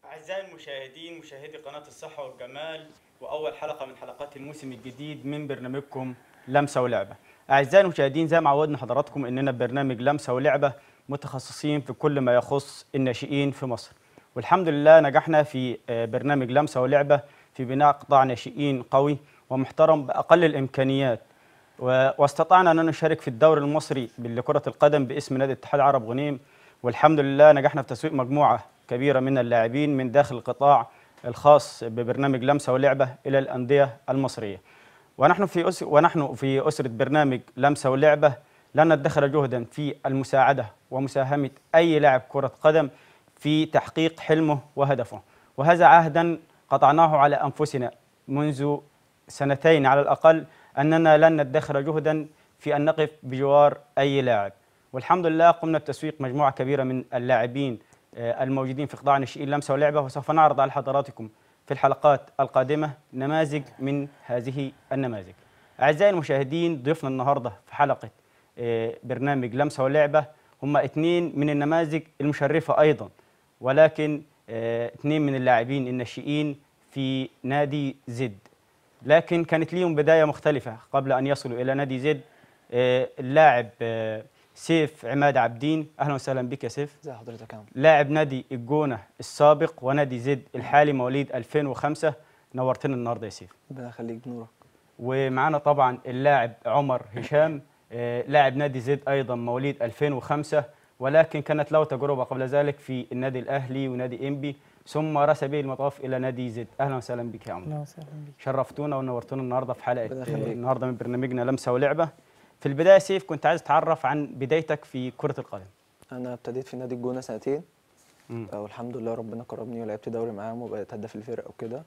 أعزائي المشاهدين مشاهدي قناة الصحة والجمال وأول حلقة من حلقات الموسم الجديد من برنامجكم لمسة ولعبة أعزائي المشاهدين زي ما عودنا حضراتكم إننا برنامج لمسة ولعبة متخصصين في كل ما يخص الناشئين في مصر والحمد لله نجحنا في آه، برنامج لمسة ولعبة في بناء قطاع ناشئين قوي ومحترم بأقل الإمكانيات و- واستطعنا أن نشارك في الدوري المصري لكرة القدم باسم نادي اتحاد عرب غنيم والحمد لله نجحنا في تسويق مجموعة كبيرة من اللاعبين من داخل القطاع الخاص ببرنامج لمسة ولعبة إلى الأندية المصرية ونحن في أس... ونحن في أسرة برنامج لمسة ولعبة لن ندخر جهدا في المساعدة ومساهمة أي لاعب كرة قدم في تحقيق حلمه وهدفه وهذا عهدا قطعناه على أنفسنا منذ سنتين على الأقل أننا لن ندخر جهدا في أن نقف بجوار أي لاعب والحمد لله قمنا بتسويق مجموعة كبيرة من اللاعبين آه، الموجودين في قطاع ناشئين لمسة ولعبة وسوف نعرض على حضراتكم في الحلقات القادمة نماذج من هذه النماذج أعزائي المشاهدين ضيفنا النهاردة في حلقة آه، برنامج لمسة ولعبة هم اثنين من النماذج المشرفة أيضا ولكن آه، اثنين من اللاعبين الناشئين في نادي زد لكن كانت ليهم بداية مختلفة قبل أن يصلوا إلى نادي زد آه، اللاعب آه، سيف عماد عبدين أهلا وسهلا بك يا سيف ازي حضرتك يا عم لاعب نادي الجونة السابق ونادي زد الحالي مواليد 2005 نورتنا النهارده يا سيف ربنا يخليك بنورك ومعانا طبعا اللاعب عمر هشام آه، لاعب نادي زد ايضا مواليد 2005 ولكن كانت له تجربه قبل ذلك في النادي الاهلي ونادي انبي ثم رسى به المطاف الى نادي زد اهلا وسهلا بك يا عمر اهلا وسهلا بيك شرفتونا ونورتونا النهارده في حلقه ربنا آه، يخليك. النهارده من برنامجنا لمسه ولعبه في البدايه يا سيف كنت عايز اتعرف عن بدايتك في كره القدم انا ابتديت في نادي الجونه سنتين مم. آه، والحمد لله ربنا كرمني ولعبت دوري معاهم وبقيت هداف الفرقه وكده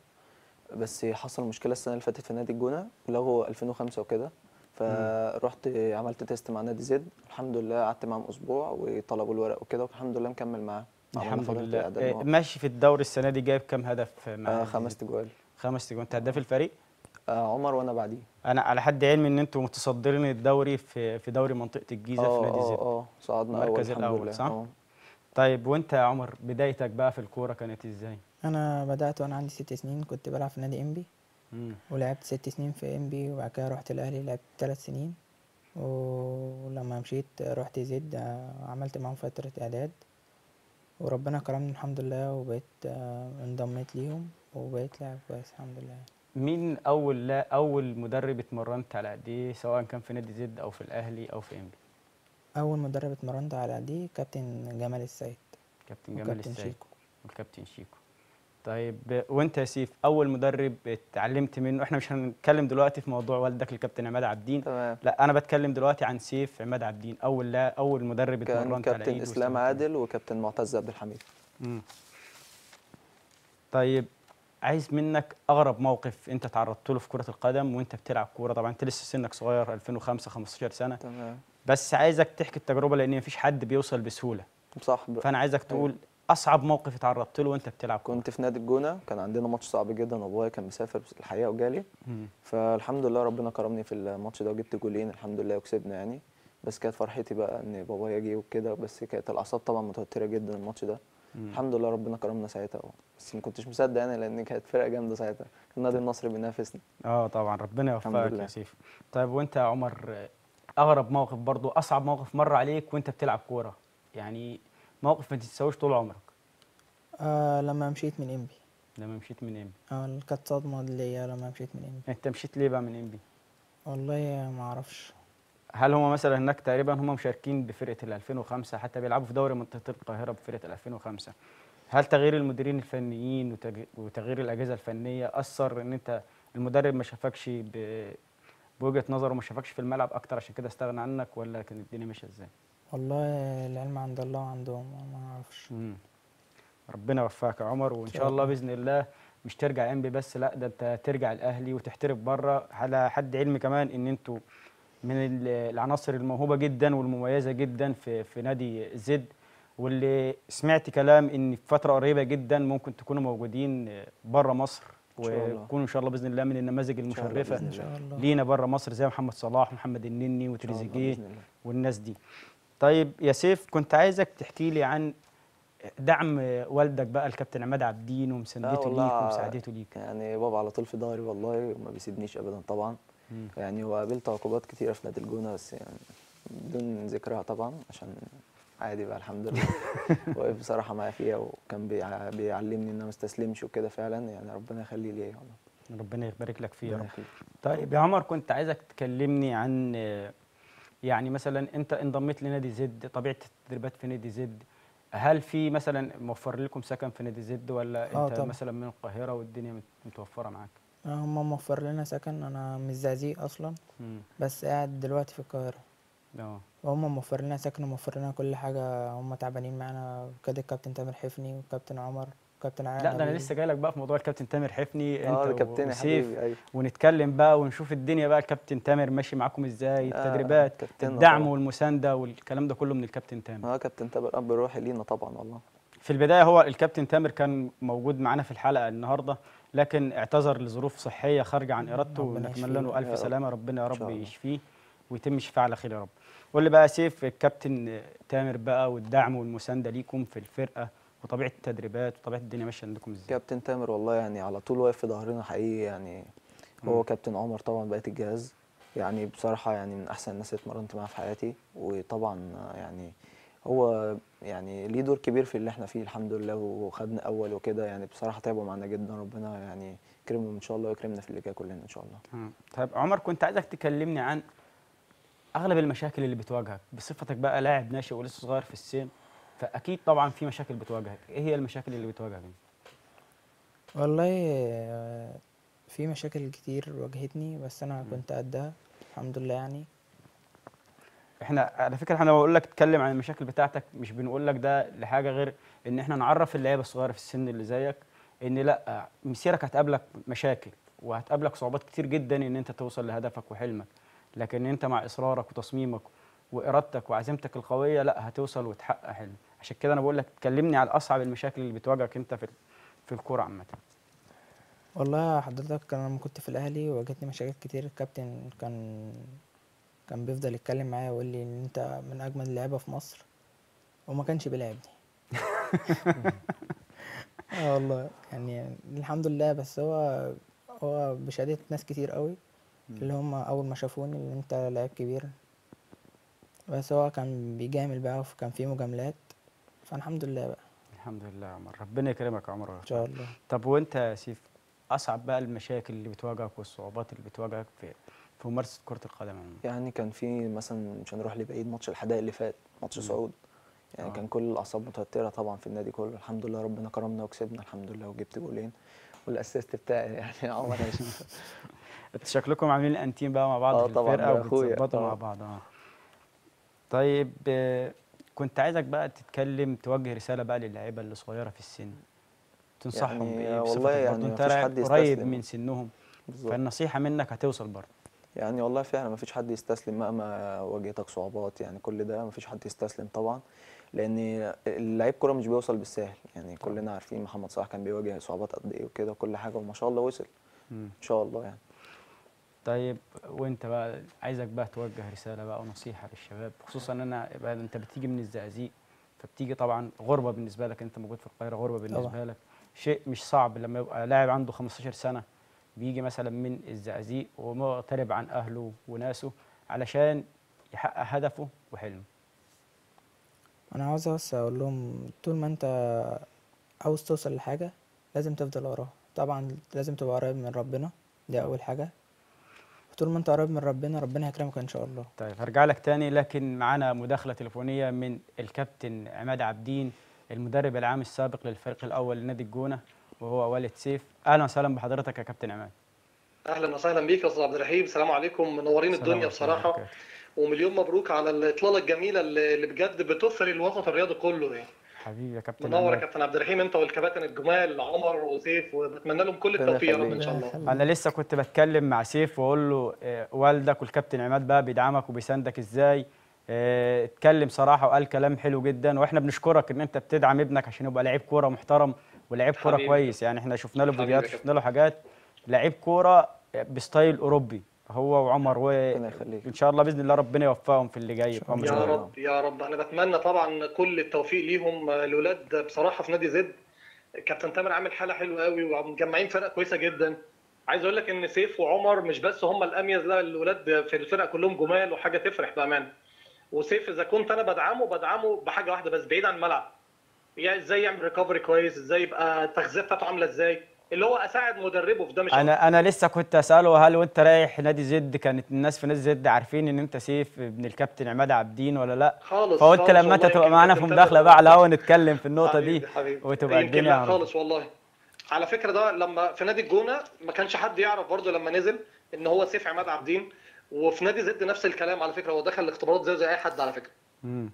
بس حصل مشكله السنه اللي فاتت في نادي الجونه لغوا 2005 وكده فرحت عملت تيست مع نادي زد الحمد لله قعدت معاهم اسبوع وطلبوا الورق وكده والحمد لله مكمل معاهم عملنا الحمد فترة لله إعداد آه، مع- ماشي في الدوري السنه دي جايب كام هدف مع آه نادي خمس زد؟ تجوال خمس تجوان انت هداف الفريق آه عمر وانا بعديه انا على حد علمي ان انتم متصدرين الدوري في في دوري منطقه الجيزه في اه نادي اه زد اه صعدنا اول المركز الحمد الأول، لله صح؟ آه. طيب وانت يا عمر بدايتك بقى في الكوره كانت ازاي انا بدات وانا عندي ست سنين كنت بلعب في نادي انبي مم. ولعبت ست سنين في انبي وبعد كده رحت الاهلي لعبت ثلاث سنين ولما مشيت رحت زد آه، عملت معاهم فتره اعداد وربنا كرمني الحمد لله وبقيت آه، انضميت ليهم وبقيت لاعب كويس الحمد لله مين اول لا اول مدرب اتمرنت على ايديه سواء كان في نادي زد او في الاهلي او في انبي اول مدرب اتمرنت على دي كابتن جمال السيد كابتن جمال وكابتن السيد شيكو. والكابتن شيكو طيب وانت يا سيف اول مدرب اتعلمت منه احنا مش هنتكلم دلوقتي في موضوع والدك الكابتن عماد عبدين تمام لا انا بتكلم دلوقتي عن سيف عماد عبدين اول لا اول مدرب كان اتمرنت على كابتن ايده اسلام واستفدت منه. عادل وكابتن معتز عبد الحميد مم. طيب عايز منك اغرب موقف انت تعرضت له في كره القدم وانت بتلعب كوره طبعا انت لسه سنك صغير 2005 15 سنه تمام بس عايزك تحكي التجربه لان مفيش حد بيوصل بسهوله صح ب- فانا عايزك تقول اصعب موقف اتعرضت له وانت بتلعب كوره كنت في نادي الجونه كان عندنا ماتش صعب جدا وابويا كان مسافر الحقيقه وجالي مم. فالحمد لله ربنا كرمني في الماتش ده وجبت جولين الحمد لله وكسبنا يعني بس كانت فرحتي بقى ان بابايا جه وكده بس كانت الاعصاب طبعا متوتره جدا الماتش ده مم. الحمد لله ربنا كرمنا ساعتها بس ما كنتش مصدق يعني لان كانت فرقه جامده ساعتها كان نادي النصر بينافسنا اه طبعا ربنا الحمد يوفقك لله. يا سيف طيب وانت يا عمر اغرب موقف برضو اصعب موقف مر عليك وانت بتلعب كوره يعني موقف ما تنساهوش طول عمرك آه لما مشيت من انبي لما مشيت من انبي آه كانت صدمه ليا لما مشيت من انبي انت مشيت ليه بقى من انبي والله ما اعرفش هل هم مثلا هناك تقريبا هم مشاركين بفرقه ال 2005 حتى بيلعبوا في دوري منطقه القاهره بفرقه ال 2005 هل تغيير المديرين الفنيين وتغ- وتغيير الاجهزه الفنيه اثر ان انت المدرب ما شافكش ب- بوجهه نظره ما شافكش في الملعب اكتر عشان كده استغنى عنك ولا كانت الدنيا ماشيه ازاي؟ والله العلم عند الله وعندهم ما اعرفش مم. ربنا يوفقك يا عمر وان إن شاء شاء الله الله. باذن الله مش ترجع انبي بس لا ده انت ترجع الاهلي وتحترف بره على حد علمي كمان ان انتوا من ال- العناصر الموهوبه جدا والمميزه جدا في في نادي زد واللي سمعت كلام ان في فتره قريبه جدا ممكن تكونوا موجودين بره مصر إن شاء الله. وتكونوا ان شاء الله باذن الله من النماذج إن شاء الله المشرفه بإذن ان شاء الله لينا بره مصر زي محمد صلاح محمد النني إن شاء الله وتريزيجيه بإذن الله. والناس دي طيب يا سيف كنت عايزك تحكي لي عن دعم والدك بقى الكابتن عماد عابدين ومساندته والله ليك ومساعدته ليك يعني بابا على طول في ظهري والله وما بيسيبنيش ابدا طبعا مم. يعني وقابلت عقوبات كتيره في نادي الجونه بس يعني بدون ذكرها طبعا عشان عادي بقى الحمد لله واقف بصراحه معايا فيها وكان بيع- بيعلمني ان انا ما استسلمش وكده فعلا يعني ربنا يخليه ليا والله ربنا يبارك لك فيه يا رب ربنا يخليك. طيب يا عمر كنت عايزك تكلمني عن آه، يعني مثلا انت انضميت لنادي زد طبيعه التدريبات في نادي زد هل في مثلا موفر لكم سكن في نادي زد ولا آه انت طبعا. مثلا من القاهره والدنيا مت- متوفره معاك هم موفر لنا سكن انا من الزقازيق اصلا امم بس قاعد دلوقتي في القاهره اه وهم موفر لنا سكن وموفر لنا كل حاجه هم تعبانين معانا كده الكابتن تامر حفني والكابتن عمر والكابتن علاء لا ده انا نبيل. لسه جاي لك بقى في موضوع الكابتن تامر حفني اه انت ده كابتن يا وسيف حبيبي ايوه ونتكلم بقى ونشوف الدنيا بقى الكابتن تامر ماشي معاكم ازاي آه، التدريبات كابتننا الدعم طبعاً. والمسانده والكلام ده كله من الكابتن تامر اه كابتن تامر اب روحي لينا طبعا والله في البدايه هو الكابتن تامر كان موجود معانا في الحلقه النهارده لكن اعتذر لظروف صحيه خارجه عن ارادته ربنا ونتمنى يشفيه له يا الف رب. سلامه ربنا يا إن شاء رب الله. يشفيه ويتم شفاعه على خير يا رب قول لي بقى يا سيف الكابتن تامر بقى والدعم والمسانده ليكم في الفرقه وطبيعه التدريبات وطبيعه الدنيا ماشيه عندكم ازاي كابتن تامر والله يعني على طول واقف في ظهرنا حقيقي يعني مم. هو كابتن عمر طبعا بقية الجهاز يعني بصراحة يعني من أحسن الناس اللي اتمرنت معاها في حياتي وطبعا يعني هو يعني ليه دور كبير في اللي احنا فيه الحمد لله وخدنا أول وكده يعني بصراحة تعبوا معانا جدا ربنا يعني يكرمهم إن شاء الله ويكرمنا في اللي جاي كلنا إن شاء الله مم. طيب عمر كنت عايزك تكلمني عن اغلب المشاكل اللي بتواجهك بصفتك بقى لاعب ناشئ ولسه صغير في السن فاكيد طبعا في مشاكل بتواجهك ايه هي المشاكل اللي بتواجهك والله آه، في مشاكل كتير واجهتني بس انا كنت قدها الحمد لله يعني احنا على فكره احنا بقول لك اتكلم عن المشاكل بتاعتك مش بنقول لك ده لحاجه غير ان احنا نعرف اللعيبه الصغيره في السن اللي زيك ان لا مسيرك هتقابلك مشاكل وهتقابلك صعوبات كتير جدا ان انت توصل لهدفك وحلمك لكن انت مع اصرارك وتصميمك وارادتك وعزيمتك القويه لا هتوصل وتحقق حلم عشان كده انا بقول لك تكلمني على اصعب المشاكل اللي بتواجهك انت في في الكوره عامه والله حضرتك انا لما كنت في الاهلي واجهتني مشاكل كتير الكابتن كان كان بيفضل يتكلم معايا ويقول لي ان انت من اجمد اللعيبه في مصر وما كانش بيلعبني اه والله يعني الحمد لله بس هو هو بشهادة ناس كتير قوي اللي هم اول ما شافوني ان انت لعيب كبير بس هو كان بيجامل بقى وكان في مجاملات فالحمد لله بقى الحمد لله يا عمر ربنا يكرمك يا عمر ان شاء الله طب وانت يا سيف اصعب بقى المشاكل اللي بتواجهك والصعوبات اللي بتواجهك في في ممارسه كره القدم عموما يعني كان في مثلا مش هنروح لبعيد ماتش الحدائق اللي فات ماتش مم. صعود يعني آه. كان كل الاعصاب متوتره طبعا في النادي كله الحمد لله ربنا كرمنا وكسبنا الحمد لله وجبت جولين والاسيست بتاعي يعني عمر هاشم انتوا شكلكم عاملين انتيم بقى مع بعض آه في طبعاً، الفرقه ده أخويا، وبتظبطوا مع آه. بعض اه طيب آه، كنت عايزك بقى تتكلم توجه رساله بقى للاعيبه اللي صغيره في السن تنصحهم يعني بايه والله بصفتك يعني برضه انت مفيش لاعب حد قريب يستسلم. من سنهم بالظبط فالنصيحه منك هتوصل برضه يعني والله فعلا ما فيش حد يستسلم مهما واجهتك صعوبات يعني كل ده ما فيش حد يستسلم طبعا لان اللعيب كوره مش بيوصل بالسهل يعني كلنا عارفين محمد صلاح كان بيواجه صعوبات قد ايه وكده وكل حاجه وما شاء الله وصل مم. ان شاء الله يعني طيب وانت بقى عايزك بقى توجه رساله بقى ونصيحه للشباب خصوصا ان انا بقى انت بتيجي من الزقازيق فبتيجي طبعا غربه بالنسبه لك انت موجود في القاهره غربه بالنسبه طبعاً. لك شيء مش صعب لما يبقى لاعب عنده 15 سنه بيجي مثلا من الزقازيق ومغترب عن اهله وناسه علشان يحقق هدفه وحلمه انا عاوز بس اقول لهم طول ما انت عاوز توصل لحاجه لازم تفضل وراها طبعا لازم تبقى قريب من ربنا دي اول حاجه طول ما انت قريب من ربنا ربنا هيكرمك ان شاء الله طيب هرجع لك تاني لكن معانا مداخله تليفونيه من الكابتن عماد عابدين المدرب العام السابق للفريق الاول لنادي الجونه وهو والد سيف اهلا وسهلا بحضرتك يا كابتن عماد اهلا وسهلا بيك يا استاذ عبد الرحيم السلام عليكم منورين السلام الدنيا عليكم بصراحه ورحمة الله ومليون مبروك على الاطلاله الجميله اللي اللي بجد بتثري الوسط الرياضي كله يعني حبيبي يا كابتن منور يا عماد كابتن عبد الرحيم انت والكباتن الجمال عمر وسيف وبتمنى لهم كل ربنا التوفيق يا رب ان يخليك. شاء الله انا لسه كنت بتكلم مع سيف واقول له آه، والدك والكابتن عماد بقى بيدعمك وبيساندك ازاي آه، اتكلم صراحه وقال كلام حلو جدا واحنا بنشكرك ان انت بتدعم ابنك عشان يبقى لعيب كوره محترم ولعيب كوره حبيبي. كويس يعني احنا شفنا له حبيبي فيديوهات يا كابتن. شفنا له حاجات لعيب كوره بستايل اوروبي هو وعمر ربنا يخليك وان شاء الله باذن الله ربنا يوفقهم في اللي جاي إن شاء بأمر الله. يا الله. رب يا رب انا بتمنى طبعا كل التوفيق ليهم آه، الولاد بصراحه في نادي زد كابتن تامر عامل حاله حلوه قوي ومجمعين فرقه كويسه جدا عايز اقول لك ان سيف وعمر مش بس هم الاميز لا الولاد في الفرقه كلهم جمال وحاجه تفرح بامانه وسيف اذا كنت انا بدعمه بدعمه بحاجه واحده بس بعيد عن الملعب يعني ازاي يعمل ريكفري كويس ازاي يبقى التغذيه بتاعته عامله ازاي اللي هو اساعد مدربه في ده مش انا انا لسه كنت اساله هل وانت رايح نادي زد كانت الناس في نادي زد عارفين ان انت سيف ابن الكابتن عماد عابدين ولا لا خالص فقلت خالص لما انت والله تبقى يمكن معانا في كابتن مداخله تامر- بقى على الهوا نتكلم في النقطه حبيبي دي حبيبي وتبقى يمكن الدنيا لا عرض. خالص والله على فكره ده لما في نادي الجونه ما كانش حد يعرف برضه لما نزل ان هو سيف عماد عابدين وفي نادي زد نفس الكلام على فكره هو دخل الاختبارات زيه زي اي حد على فكره مم.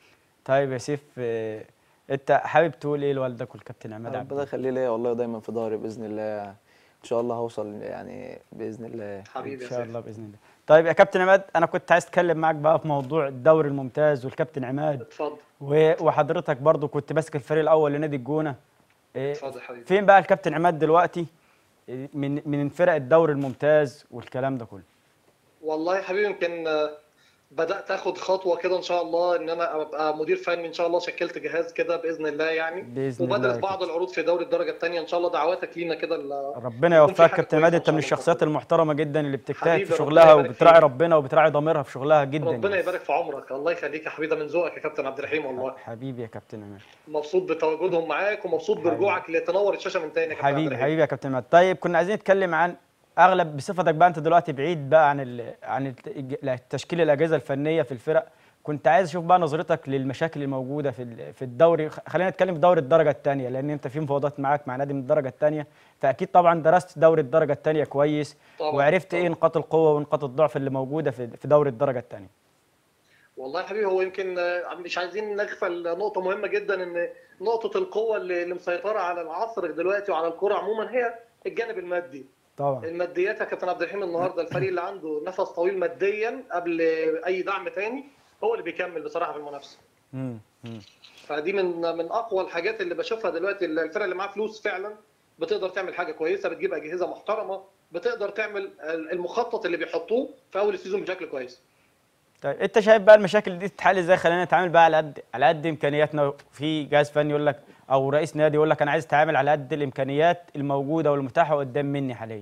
طيب يا سيف آه، انت حابب تقول ايه لوالدك والكابتن عماد ربنا عابدين يخليه ليا والله دايما في ظهري باذن الله ان شاء الله هوصل يعني باذن الله حبيبي ان يا شاء سيف الله باذن الله طيب يا كابتن عماد انا كنت عايز اتكلم معاك بقى في موضوع الدوري الممتاز والكابتن عماد اتفضل و- وحضرتك برضو كنت ماسك الفريق الاول لنادي الجونه إيه، اتفضل حبيبي فين بقى الكابتن عماد دلوقتي إيه، من من فرق الدوري الممتاز والكلام ده كله والله يا حبيبي يمكن آه، بدات اخد خطوه كده ان شاء الله ان انا ابقى مدير فني ان شاء الله شكلت جهاز كده باذن الله يعني باذن الله وبدرس يا بعض كابتن. العروض في دوري الدرجه الثانيه ان شاء الله دعواتك لينا كده ال- ربنا يكون في يوفقك حاجة كابتن عماد كويسة انت إن من شاء الله الشخصيات تكون. المحترمه جدا اللي بتجتهد حبيبي، في ربنا شغلها يبارك وبتراعي فيك. ربنا وبتراعي ضميرها في شغلها جدا ربنا يعني. يبارك في عمرك الله يخليك يا حبيبي ده من ذوقك يا كابتن عبد الرحيم والله حبيبي يا كابتن عماد مبسوط بتواجدهم معاك ومبسوط حبيبي. برجوعك لتنور الشاشه من تاني يا كابتن عبد حبيبي الرحيم. حبيبي يا كابتن عماد طيب كنا عايزين نتكلم عن اغلب بصفتك بقى انت دلوقتي بعيد بقى عن ال... عن الت- تشكيل الاجهزه الفنيه في الفرق كنت عايز اشوف بقى نظرتك للمشاكل الموجوده في ال- في الدوري خ- خلينا نتكلم في دوري الدرجه الثانيه لان انت في مفاوضات معاك مع نادي من الدرجه الثانيه فاكيد طبعا درست دوري الدرجه الثانيه كويس طبعاً، وعرفت ايه طبعاً. نقاط القوه ونقاط الضعف اللي موجوده في في دوري الدرجه الثانيه والله يا حبيبي هو يمكن آه، مش عايزين نغفل نقطة مهمة جدا ان نقطة القوة اللي اللي مسيطرة على العصر دلوقتي وعلى الكرة عموما هي الجانب المادي. طبعا الماديات يا كابتن عبد الرحيم النهارده الفريق اللي عنده نفس طويل ماديا قبل اي دعم تاني هو اللي بيكمل بصراحة في المنافسة. مم. مم. فدي من من اقوى الحاجات اللي بشوفها دلوقتي الفرق اللي معاها فلوس فعلا بتقدر تعمل حاجة كويسة بتجيب أجهزة محترمة بتقدر تعمل المخطط اللي بيحطوه في أول السيزون بشكل كويس. طيب انت شايف بقى المشاكل دي تتحل ازاي خلينا نتعامل بقى على قد على قد امكانياتنا في جهاز فني يقول لك او رئيس نادي يقول لك انا عايز اتعامل على قد الامكانيات الموجوده والمتاحه قدام مني حاليا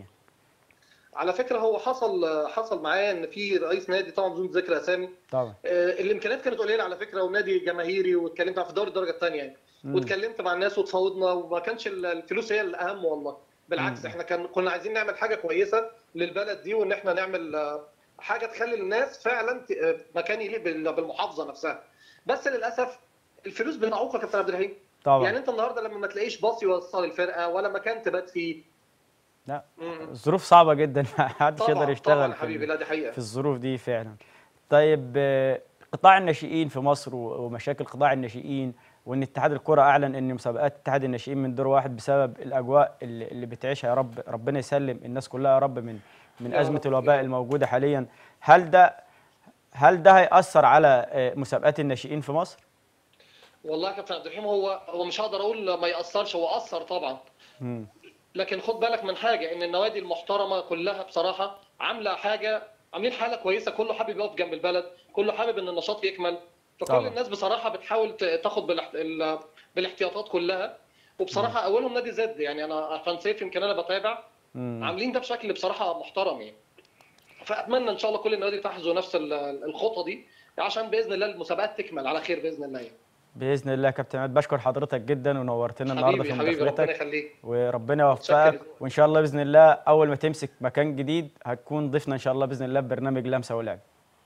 على فكره هو حصل حصل معايا ان في رئيس نادي طبعا بدون ذكر اسامي طبعا آه، الامكانيات كانت قليله على فكره ونادي جماهيري واتكلمت في دوري الدرجه الثانيه يعني مم. واتكلمت مع الناس وتفاوضنا وما كانش ال- الفلوس هي الاهم والله بالعكس مم. احنا كان كنا عايزين نعمل حاجه كويسه للبلد دي وان احنا نعمل آه، حاجه تخلي الناس فعلا ت- آه، مكان يليق بال- بالمحافظه نفسها بس للاسف الفلوس بتعوق يا كابتن عبد الرحيم طبعا يعني انت النهارده لما ما تلاقيش باص يوصل الفرقه ولا مكان تبات فيه لا مم. الظروف صعبه جدا ما حدش يقدر طبعا يشتغل طبعا يا في, حبيبي ال- لا دي حقيقه في الظروف دي فعلا طيب آه، قطاع الناشئين في مصر و- ومشاكل قطاع الناشئين وان اتحاد الكره اعلن ان مسابقات اتحاد الناشئين من دور واحد بسبب الاجواء اللي اللي بتعيشها يا رب ربنا يسلم الناس كلها يا رب من من يا ازمه رب، الوباء يا رب. الموجوده حاليا هل ده هل ده هيأثر على آه، مسابقات الناشئين في مصر؟ والله يا كابتن عبد الرحيم هو هو مش هقدر اقول ما ياثرش هو اثر طبعا مم. لكن خد بالك من حاجه ان النوادي المحترمه كلها بصراحه عامله حاجه عاملين حاله كويسه كله حابب يقف جنب البلد كله حابب ان النشاط يكمل فكل طبعا. الناس بصراحه بتحاول ت- تاخد بالاحت... ال- بالاحتياطات كلها وبصراحه اولهم نادي زد يعني انا عشان سيف يمكن انا بتابع مم. عاملين ده بشكل بصراحه محترم يعني فاتمنى ان شاء الله كل النوادي تحذو نفس ال- الخطه دي عشان باذن الله المسابقات تكمل على خير باذن الله يعني. باذن الله يا كابتن عماد بشكر حضرتك جدا ونورتنا النهارده حبيبي في حبيبي ربنا مداخلتك يخليك وربنا متشكر. يوفقك وان شاء الله باذن الله اول ما تمسك مكان جديد هتكون ضيفنا ان شاء الله باذن الله في برنامج لمسه ولعب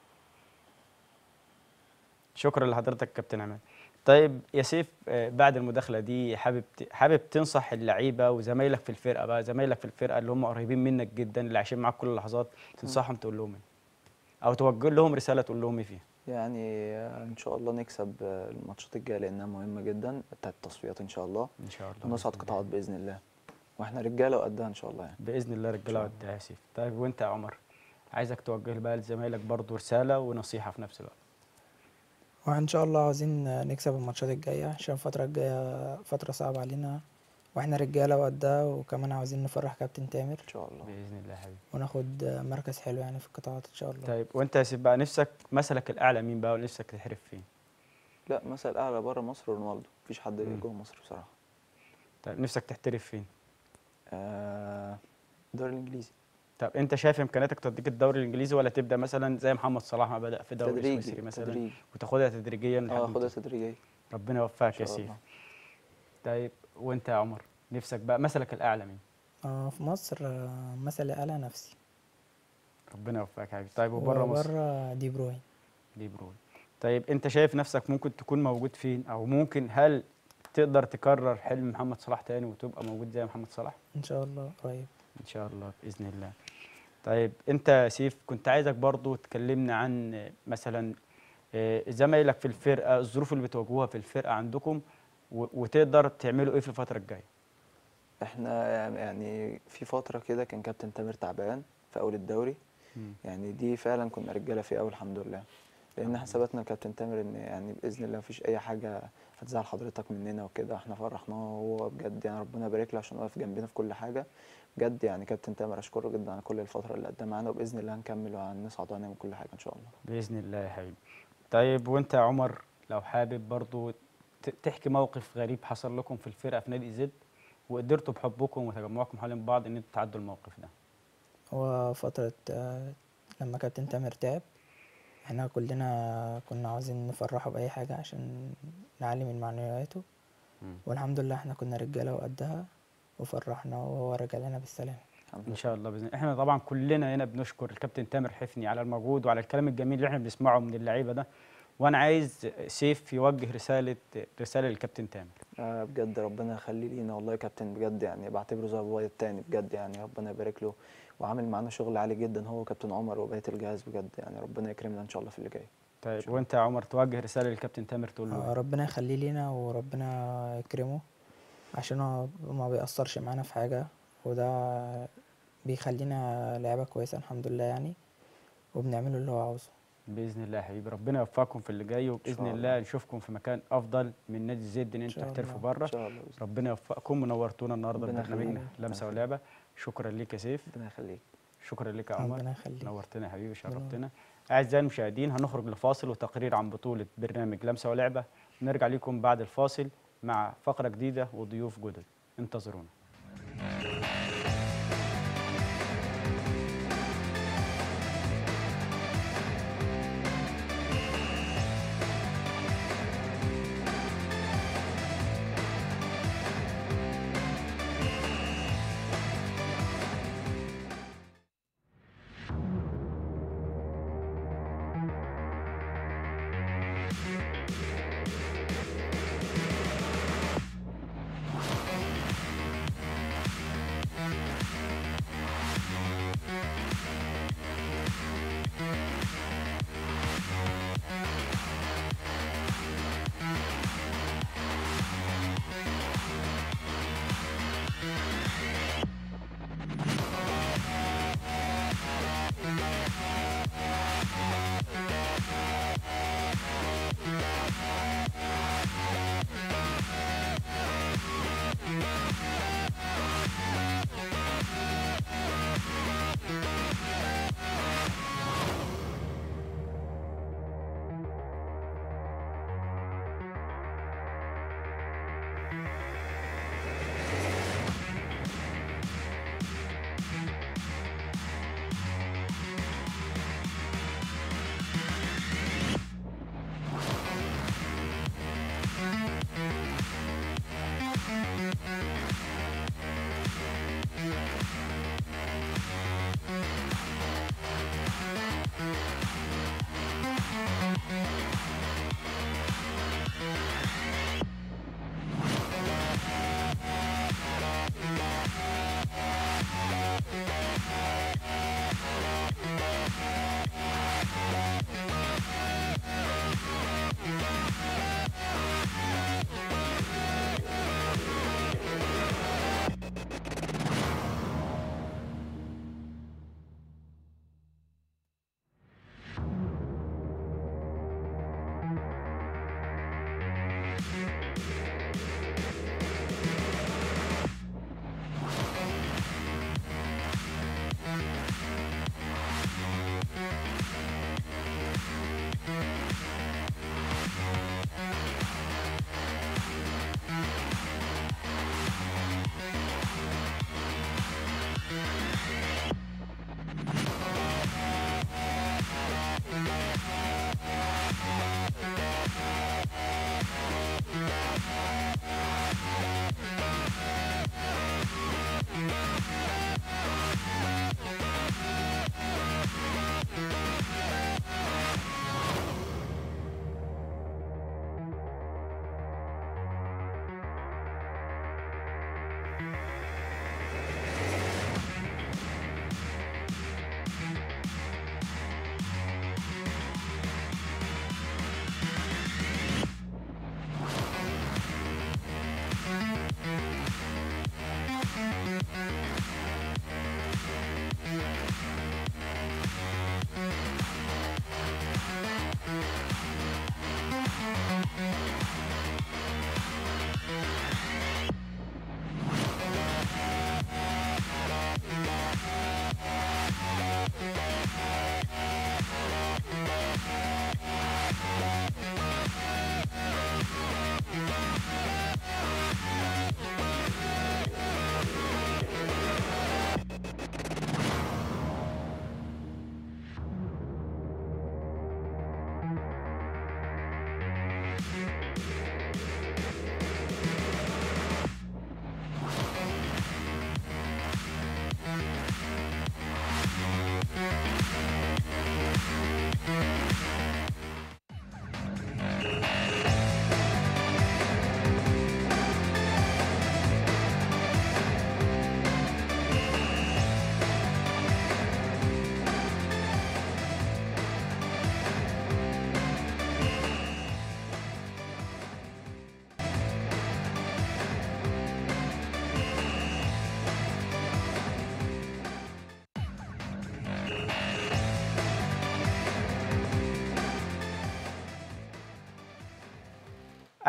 شكرا لحضرتك كابتن عماد طيب يا سيف آه، بعد المداخله دي حابب ت- حابب تنصح اللعيبه وزمايلك في الفرقه بقى زمايلك في الفرقه اللي هم قريبين منك جدا اللي عايشين معاك كل اللحظات تنصحهم تقول لهم ايه او توجه لهم رساله تقول لهم ايه فيها يعني ان شاء الله نكسب الماتشات الجايه لانها مهمه جدا بتاعت التصفيات ان شاء الله ان شاء الله ونصعد بإذن قطاعات باذن الله واحنا رجاله وقدها ان شاء الله يعني باذن الله رجاله ودها يا سيف طيب وانت يا عمر عايزك توجه بقى لزمايلك برضو رساله ونصيحه في نفس الوقت وان شاء الله عاوزين نكسب الماتشات الجايه عشان الفتره الجايه فتره صعبه علينا واحنا رجالة وقدها وكمان عاوزين نفرح كابتن تامر ان شاء الله باذن الله يا حبيبي وناخد مركز حلو يعني في القطاعات ان شاء الله طيب وانت يا سيف بقى نفسك مثلك الاعلى مين بقى ونفسك تحرف فين لا مثل اعلى بره مصر رونالدو مفيش حد مم. جوه مصر بصراحه طيب نفسك تحترف فين آه، الدوري الانجليزي طب انت شايف امكانياتك تديك الدوري الانجليزي ولا تبدا مثلا زي محمد صلاح ما بدا في الدوري تدريجي السويسري مثلا تدريجي وتاخدها تدريجيا لحد اه ما خدها توصل. تدريجيا ربنا ان يوفقك يا شاء سيف الله طيب وانت يا عمر نفسك بقى مثلك الاعلى مين آه في مصر آه، مثل أعلى نفسي ربنا يوفقك يا حبيبي طيب وبره مصر وبره دي بروين دي بروي طيب انت شايف نفسك ممكن تكون موجود فين او ممكن هل تقدر تكرر حلم محمد صلاح تاني وتبقى موجود زي محمد صلاح إن شاء الله قريب ان شاء الله باذن الله طيب انت يا سيف كنت عايزك برضو تكلمنا عن آه، مثلا آه، زمايلك في الفرقه الظروف اللي بتواجهوها في الفرقه عندكم و- وتقدر تعملوا ايه في الفتره الجايه احنا يعني في فتره كده كان كابتن تامر تعبان في اول الدوري مم. يعني دي فعلا كنا رجاله فيه قوي الحمد لله لان احنا ثبتنا كابتن تامر ان يعني باذن الله مفيش اي حاجه هتزعل حضرتك مننا وكده احنا فرحناه وهو بجد يعني ربنا يبارك له عشان واقف جنبنا في كل حاجه بجد يعني كابتن تامر اشكره جدا على كل الفتره اللي قدمها معانا وباذن الله هنكمل وهنصعد وهنعمل كل حاجه ان شاء الله باذن الله يا حبيبي طيب وانت يا عمر لو حابب برضو ت- تحكي موقف غريب حصل لكم في الفرقه في نادي زد وقدرتوا بحبكم وتجمعكم حوالين بعض ان انتوا تعدوا الموقف ده هو فترة آه، لما كابتن تامر تعب احنا كلنا كنا عاوزين نفرحه بأي حاجة عشان نعلي من معنوياته مم. والحمد لله احنا كنا رجالة وقدها وفرحنا وهو رجع لنا بالسلامة الحمد ان لله شاء الله باذن الله احنا طبعا كلنا هنا بنشكر الكابتن تامر حفني على المجهود وعلى الكلام الجميل اللي احنا بنسمعه من اللعيبه ده وانا عايز سيف يوجه رساله رساله للكابتن تامر آه بجد ربنا يخلي لينا والله يا كابتن بجد يعني بعتبره زي ابويا التاني بجد يعني ربنا يبارك له وعامل معانا شغل عالي جدا هو وكابتن عمر وبقيه الجهاز بجد يعني ربنا يكرمنا ان شاء الله في اللي جاي طيب شكراً. وانت يا عمر توجه رساله للكابتن تامر تقول له آه، إيه؟ ربنا يخليه لينا وربنا يكرمه عشان هو ما بيأثرش معانا في حاجة وده بيخلينا لعيبة كويسة الحمد لله يعني وبنعمله اللي هو عاوزه باذن الله يا حبيبي ربنا يوفقكم في اللي جاي وباذن شاء الله نشوفكم في مكان افضل من نادي زد ان انتوا شاء تحترفوا الله. ان بره شاء الله بإذن ربنا يوفقكم ونورتونا النهارده ربنا ببرنامجنا يخليك. لمسه ربنا ولعبه شكرا ليك يا سيف ربنا يخليك شكرا لك يا عمر ربنا يخليك نورتنا يا حبيبي ربنا شرفتنا اعزائي المشاهدين هنخرج لفاصل وتقرير عن بطوله برنامج لمسه ولعبه نرجع لكم بعد الفاصل مع فقره جديده وضيوف جدد انتظرونا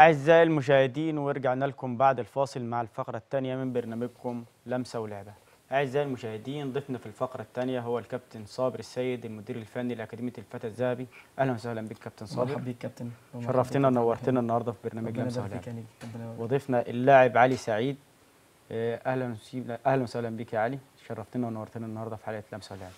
أعزائي المشاهدين ورجعنا لكم بعد الفاصل مع الفقرة الثانية من برنامجكم لمسة ولعبة أعزائي المشاهدين ضيفنا في الفقرة الثانية هو الكابتن صابر السيد المدير الفني لأكاديمية الفتى الذهبي أهلا وسهلا بك كابتن مرحبا صابر بيك كابتن شرفتنا ونورتنا النهاردة في برنامج ربنا لمسة يبارك فيك ولعبة يا نجم ربنا يبارك وضيفنا اللاعب علي سعيد آه، أهلا وسهلا أهلا وسهلا بك يا علي شرفتنا ونورتنا النهاردة في حلقة لمسة ولعبة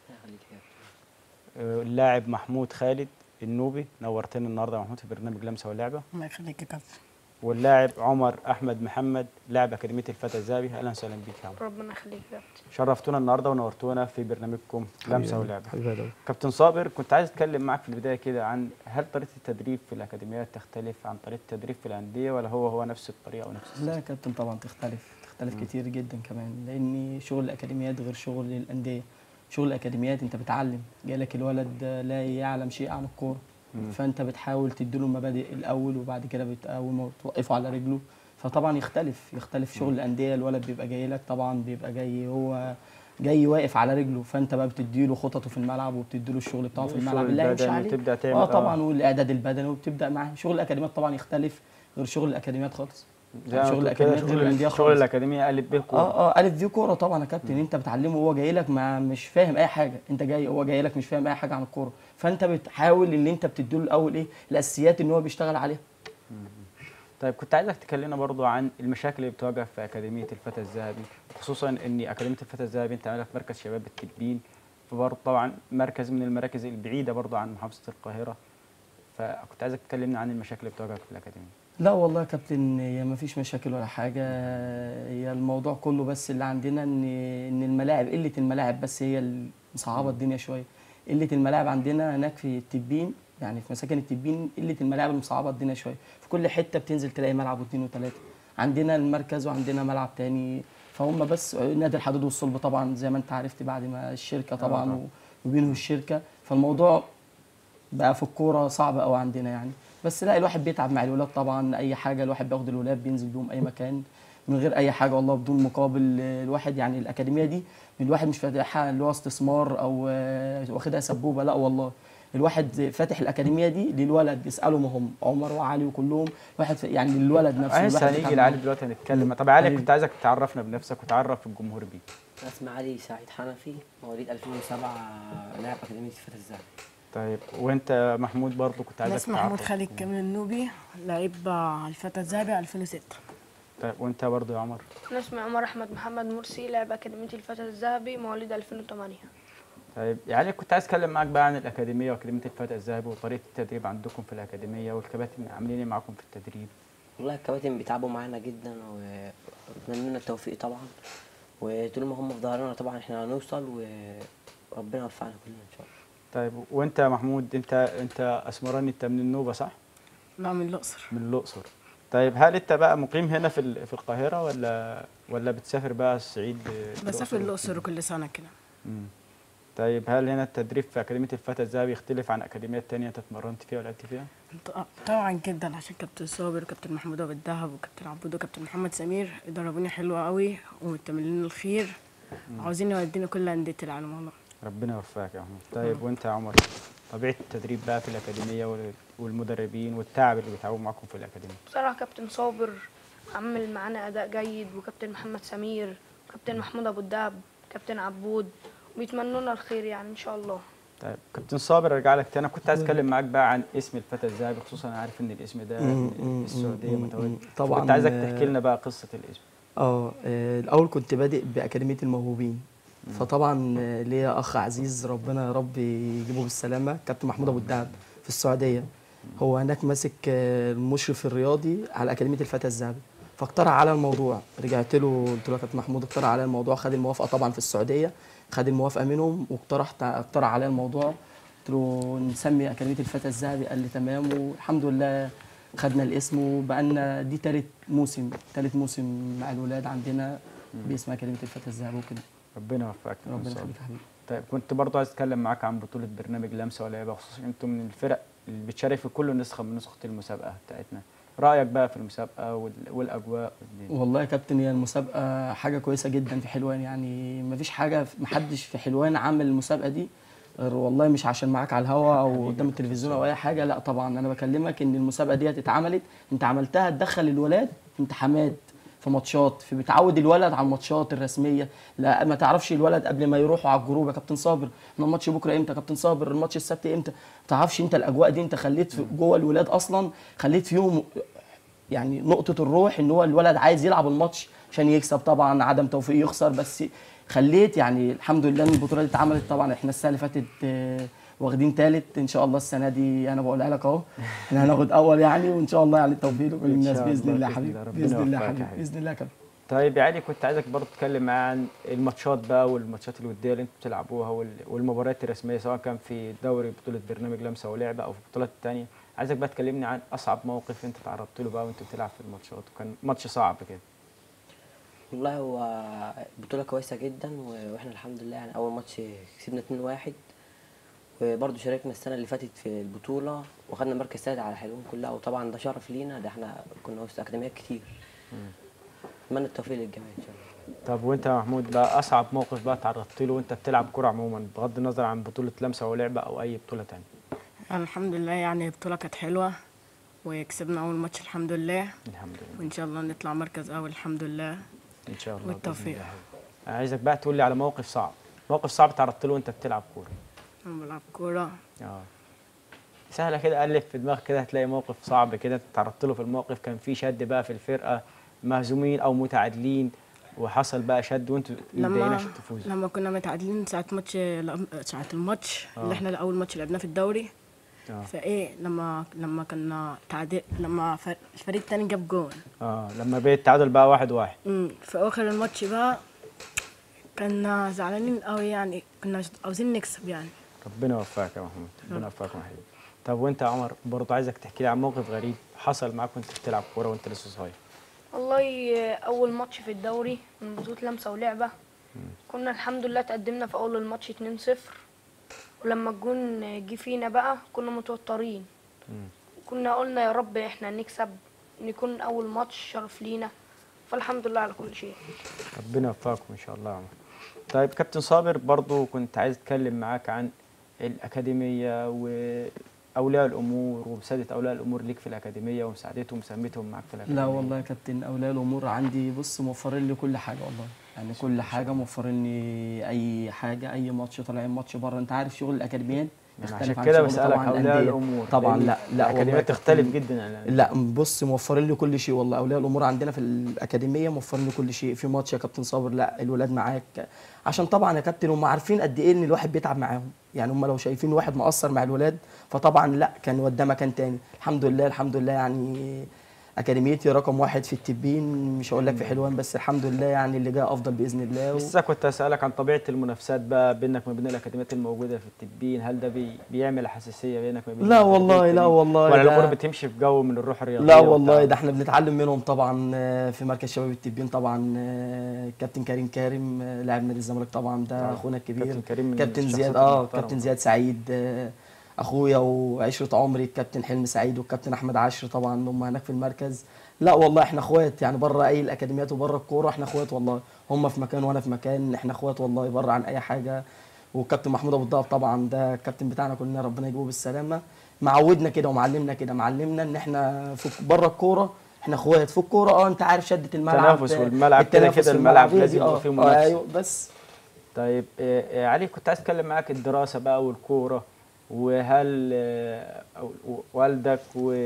آه، اللاعب محمود خالد النوبي نورتنا النهارده يا محمود في برنامج لمسه ولعبه الله يخليك يا كابتن واللاعب عمر احمد محمد لاعب اكاديميه الفتى الذهبي اهلا وسهلا بيك يا عمر ربنا يخليك يا كابتن شرفتونا النهارده ونورتونا في برنامجكم لمسه ولعبه حبيبي يا دولي. كابتن صابر كنت عايز اتكلم معاك في البدايه كده عن هل طريقه التدريب في الاكاديميات تختلف عن طريقه التدريب في الانديه ولا هو هو نفس الطريقه ونفس لا يا كابتن طبعا تختلف تختلف مم. كتير جدا كمان لان شغل الاكاديميات غير شغل الانديه شغل الاكاديميات انت بتعلم جايلك الولد لا يعلم شيء عن الكوره مم. فانت بتحاول تديله المبادئ الاول وبعد كده بتقوم ما توقفه على رجله فطبعا يختلف يختلف شغل الانديه الولد بيبقى جاي لك طبعا بيبقى جاي هو جاي واقف على رجله فانت بقى بتديله خططه في الملعب وبتديله الشغل بتاعه في الشغل الملعب اللي هيمشي البدني عليه وتبدا تعمل اه طبعا والاعداد البدني وبتبدا معاه شغل الاكاديميات طبعا يختلف غير شغل الاكاديميات خالص زي ما شغل قلت كده الأكاديميات غير الأندية شغل, شغل خالص. الاكاديميه الف ب كوره اه اه الف دي كوره طبعا يا كابتن انت بتعلمه وهو جاي لك ما مش فاهم اي حاجه انت جاي هو جاي لك مش فاهم اي حاجه عن الكوره فانت بتحاول ان انت بتديله الاول ايه الاساسيات ان هو بيشتغل عليها طيب كنت عايزك تكلمنا برضو عن المشاكل اللي بتواجه في أكاديمية الفتى الذهبي خصوصا إن أكاديمية الفتى الذهبي أنت عاملها في مركز شباب التلبين فبرضه طبعا مركز من المراكز البعيدة برضو عن محافظة القاهرة فكنت عايزك تكلمنا عن المشاكل اللي بتواجهك في الأكاديمية لا والله يا كابتن هي ما فيش مشاكل ولا حاجه هي الموضوع كله بس اللي عندنا ان ان الملاعب قله الملاعب بس هي اللي مصعبه الدنيا شويه قله الملاعب عندنا هناك في التبين يعني في مساكن التبين قله الملاعب اللي مصعبه الدنيا شويه في كل حته بتنزل تلاقي ملعب واثنين وثلاثه عندنا المركز وعندنا ملعب تاني فهم بس نادي الحدود والصلب طبعا زي ما انت عرفت بعد ما الشركه طبعا طبعا. وبينهم الشركه فالموضوع بقى في الكوره صعب قوي عندنا يعني بس لا الواحد بيتعب مع الولاد طبعا اي حاجه الواحد بياخد الولاد بينزل بيهم اي مكان من غير اي حاجه والله بدون مقابل الواحد يعني الاكاديميه دي الواحد مش فاتحها اللي هو استثمار او آه، واخدها سبوبه لا والله الواحد فاتح الاكاديميه دي للولد يسالهم هم عمر وعلي وكلهم واحد ف- يعني للولد نفسه عايز الواحد هنيجي بيتعب لعلي معاه. دلوقتي هنتكلم طب علي حبيبي. كنت عايزك تعرفنا بنفسك وتعرف الجمهور بيك اسمي علي سعيد حنفي مواليد 2007 لاعب اكاديميه الفتى الذهبي طيب وأنت محمود برضو كنت انا عايزك اسمي محمود تعرف. خالد كامل النوبي لعيب الفتى الذهبي 2006 طيب وأنت برضو يا عمر انا اسمي عمر احمد محمد مرسي لاعب اكاديميه الفتى الذهبي مواليد 2008 طيب يعني كنت عايز اتكلم معاك بقى عن الاكاديميه واكاديميه الفتى الذهبي وطريقه التدريب عندكم في الاكاديميه والكباتن عاملين ايه معاكم في التدريب والله الكباتن بيتعبوا معانا جدا واتمنى لنا التوفيق طبعا وطول ما هم في ظهرنا طبعا احنا هنوصل وربنا يوفقنا كلنا ان شاء الله طيب وانت يا محمود انت انت اسمراني انت من النوبه صح لا من الاقصر من الاقصر طيب هل انت بقى مقيم هنا في ال- في القاهره ولا ولا بتسافر بقى الصعيد بسافر الاقصر كل سنه كده مم. طيب هل هنا التدريب في اكاديميه الفتى الذهبي يختلف عن اكاديميات تانية انت اتمرنت فيها ولعبت فيها ط- طبعا جدا عشان كابتن صابر وكابتن محمود ابو الدهب وكابتن عبود وكابتن محمد سمير دربوني حلوه قوي ومتملين الخير عاوزين يودينا كل انديه العالم والله ربنا يوفقك يا محمود طيب وانت يا عمر طبيعه التدريب بقى في الاكاديميه وال- والمدربين والتعب اللي بيتعبوا معاكم في الاكاديميه بصراحه كابتن صابر عمل معانا اداء جيد وكابتن محمد سمير وكابتن محمود ابو الدهب كابتن عبود بيتمنوا لنا الخير يعني ان شاء الله طيب كابتن صابر ارجع لك تاني أنا كنت عايز اتكلم معاك بقى عن اسم الفتى الذهبي خصوصا انا عارف ان الاسم ده مم، في مم، السعوديه مم، متواجد مم. طبعاً، كنت عايزك آه، تحكي لنا بقى قصه الاسم اه آه، الاول كنت بادئ باكاديميه الموهوبين فطبعا آه، ليا اخ عزيز ربنا يا رب يجيبه بالسلامه كابتن محمود ابو الدهب في السعوديه هو هناك ماسك آه، المشرف الرياضي على اكاديميه الفتى الذهبي فاقترح على الموضوع رجعت له قلت له يا كابتن محمود اقترح على الموضوع خد الموافقه طبعا في السعوديه خد الموافقه منهم واقترحت اقترح على الموضوع قلت له نسمي اكاديميه الفتى الذهبي قال لي تمام والحمد لله خدنا الاسم وبقالنا دي تالت موسم تالت موسم مع الولاد عندنا باسم اكاديميه الفتى الذهبي وكده ربنا يوفقك يا ربنا كابتن صابر. يخليك يا حبيبي طيب كنت برضه عايز اتكلم معاك عن بطوله برنامج لمسه ولعبه خصوصا انتم من الفرق اللي بتشارك في كل نسخه من نسخه المسابقه بتاعتنا رايك بقى في المسابقه وال- والاجواء والدنيا. والله يا كابتن هي المسابقه حاجه كويسه جدا في حلوان يعني مفيش حاجه محدش في حلوان عمل المسابقه دي غير والله مش عشان معاك على الهوا او قدام التلفزيون او اي حاجه لا طبعا انا بكلمك ان المسابقه دي اتعملت انت عملتها تدخل الولاد في امتحانات في ماتشات في بتعود الولد على الماتشات الرسميه لا ما تعرفش الولد قبل ما يروحوا على الجروب يا كابتن صابر احنا الماتش بكره امتى يا كابتن صابر الماتش السبت امتى ما تعرفش انت الاجواء دي انت خليت في- جوه الولاد اصلا خليت فيهم يعني نقطة الروح ان هو الولد عايز يلعب الماتش عشان يكسب طبعا عدم توفيق يخسر بس خليت يعني الحمد لله ان البطولة دي اتعملت طبعا احنا السنة اللي فاتت آه، واخدين تالت ان شاء الله السنة دي انا بقولها لك اهو احنا هناخد اول يعني وان شاء الله يعني التوفيق لكل الناس شاء باذن الله، الله بإذن حبيبي الله. ربنا باذن الله يوفقك يا حبيبي حبيبي. باذن الله كابتن طيب يا علي كنت عايزك برضه تتكلم معايا عن الماتشات بقى والماتشات الوديه اللي انتوا بتلعبوها وال- والمباريات الرسميه سواء كان في دوري بطوله برنامج لمسه ولعبه او في البطولات الثانيه عايزك بقى تكلمني عن اصعب موقف انت تعرضت له بقى وانت بتلعب في الماتشات وكان ماتش صعب كده والله هو بطولة كويسة جدا و- واحنا الحمد لله يعني أول ماتش كسبنا 2-1 وبرضه شاركنا السنة اللي فاتت في البطولة واخدنا مركز سادس على حلوان كلها وطبعا ده شرف لينا ده احنا كنا وسط أكاديميات كتير أتمنى التوفيق للجميع إن شاء الله طب وانت يا محمود بقى اصعب موقف بقى تعرضت له وانت بتلعب كوره عموما بغض النظر عن بطوله لمسه ولعبه او اي بطوله ثانيه يعني الحمد لله يعني البطولة كانت حلوة وكسبنا أول ماتش الحمد لله الحمد لله وإن شاء الله نطلع مركز أول الحمد لله ان شاء الله بإذن والتوفيق. الله. انا عايزك بقى تقول لي على موقف صعب موقف صعب تعرضت له وانت بتلعب كوره أنا بلعب كورة اه سهله كده الف في دماغك كده هتلاقي موقف صعب كده انت تعرضت له في الموقف كان في شد بقى في الفرقه مهزومين او متعادلين وحصل بقى شد وانتوا متضايقين لما عشان تفوزوا لما كنا متعادلين ساعة ماتش ساعة الماتش آه. اللي احنا أول ماتش لعبناه في الدوري اه فايه لما لما كنا تعادل لما فر- الفريق التاني جاب جون اه لما بقيت التعادل بقى واحد واحد امم في اخر الماتش بقى كنا زعلانين قوي يعني كنا عاوزين نكسب يعني ربنا يوفقك يا محمود ربنا يوفقك يا حبيبي طب وانت يا عمر برضه عايزك تحكي لي عن موقف غريب حصل معاك وانت بتلعب كوره وانت لسه صغير والله اول ماتش في الدوري من بطوله لمسه ولعبه كنا الحمد لله تقدمنا في اول الماتش 2-0 ولما الجون جه فينا بقى كنا متوترين كنا قلنا يا رب احنا نكسب نكون اول ماتش شرف لينا فالحمد لله على كل شيء ربنا يوفقكم ان شاء الله يا عمر طيب كابتن صابر برضو كنت عايز اتكلم معاك عن الاكاديميه واولياء الامور ومساعده اولياء الامور ليك في الاكاديميه ومساعدتهم ومساهمتهم معاك في الاكاديميه لا والله يا كابتن اولياء الامور عندي بص موفرين لي كل حاجه والله يعني كل حاجه موفرين لي اي حاجه اي ماتش طالعين ماتش بره انت عارف شغل الاكاديميات يعني يختلف عشان عن كده شغل بسالك طبعاً اولياء الأندية. الامور طبعا لأن لا لا والله الاكاديميه يا كابتن. تختلف جدا عن الأندية. لا بص موفرين لي كل شيء والله اولياء الامور عندنا في الاكاديميه موفرين لي كل شيء في ماتش يا كابتن صابر لا الولاد معاك عشان طبعا يا كابتن هم عارفين قد ايه ان الواحد بيتعب معاهم يعني هم لو شايفين واحد مقصر مع الولاد فطبعا لا كان وداه مكان تاني الحمد لله الحمد لله يعني اكاديميتي رقم واحد في التبين مش هقول لك في حلوان بس الحمد لله يعني اللي جاي افضل باذن الله و... لسه كنت اسالك عن طبيعه المنافسات بقى بينك وبين الاكاديميات الموجوده في التبين هل ده بي بيعمل حساسيه بينك وبين لا والله لا والله ولا ده- الامور بتمشي في جو من الروح الرياضيه لا والله وبتاع؟ ده احنا بنتعلم منهم طبعا آه، في مركز شباب التبين طبعا آه، كابتن كريم كارم آه، لاعب نادي الزمالك طبعا ده آه، اخونا الكبير كابتن كريم من كابتن الشخصيات زياد اه المحترمة. كابتن زياد سعيد آه، اخويا وعشره عمري الكابتن حلمي سعيد والكابتن احمد عاشر طبعا هم هناك في المركز لا والله احنا اخوات يعني بره اي الاكاديميات وبره الكوره احنا اخوات والله هم في مكان وانا في مكان احنا اخوات والله بره عن اي حاجه والكابتن محمود ابو الضبط طبعا ده الكابتن بتاعنا كلنا ربنا يجيبه بالسلامه معودنا كده ومعلمنا كده معلمنا ان احنا في بره الكوره احنا اخوات في الكوره اه انت عارف شده الملعب التنافس والملعب كده التنافس كده في الملعب هي لازم دي، يبقى اه فيه آه، منافسة. ايوه بس طيب آه، آه، علي كنت عايز اتكلم معاك الدراسه بقى والكوره وهل آه، أو- والدك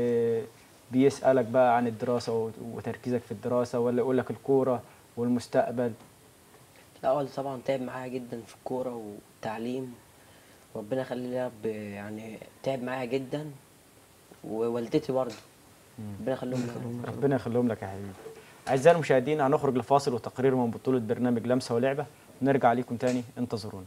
وبيسالك بقى عن الدراسه و- وتركيزك في الدراسه ولا يقول لك الكوره والمستقبل لا والدي طبعا تعب معايا جدا في الكورة والتعليم ربنا يخليه لي يا رب يعني تعب معايا جدا ووالدتي برضه ربنا يخليهم لي ربنا يخليهم لك يا حبيبي اعزائي المشاهدين هنخرج لفاصل وتقرير من بطوله برنامج لمسه ولعبه ونرجع ليكم تاني انتظرونا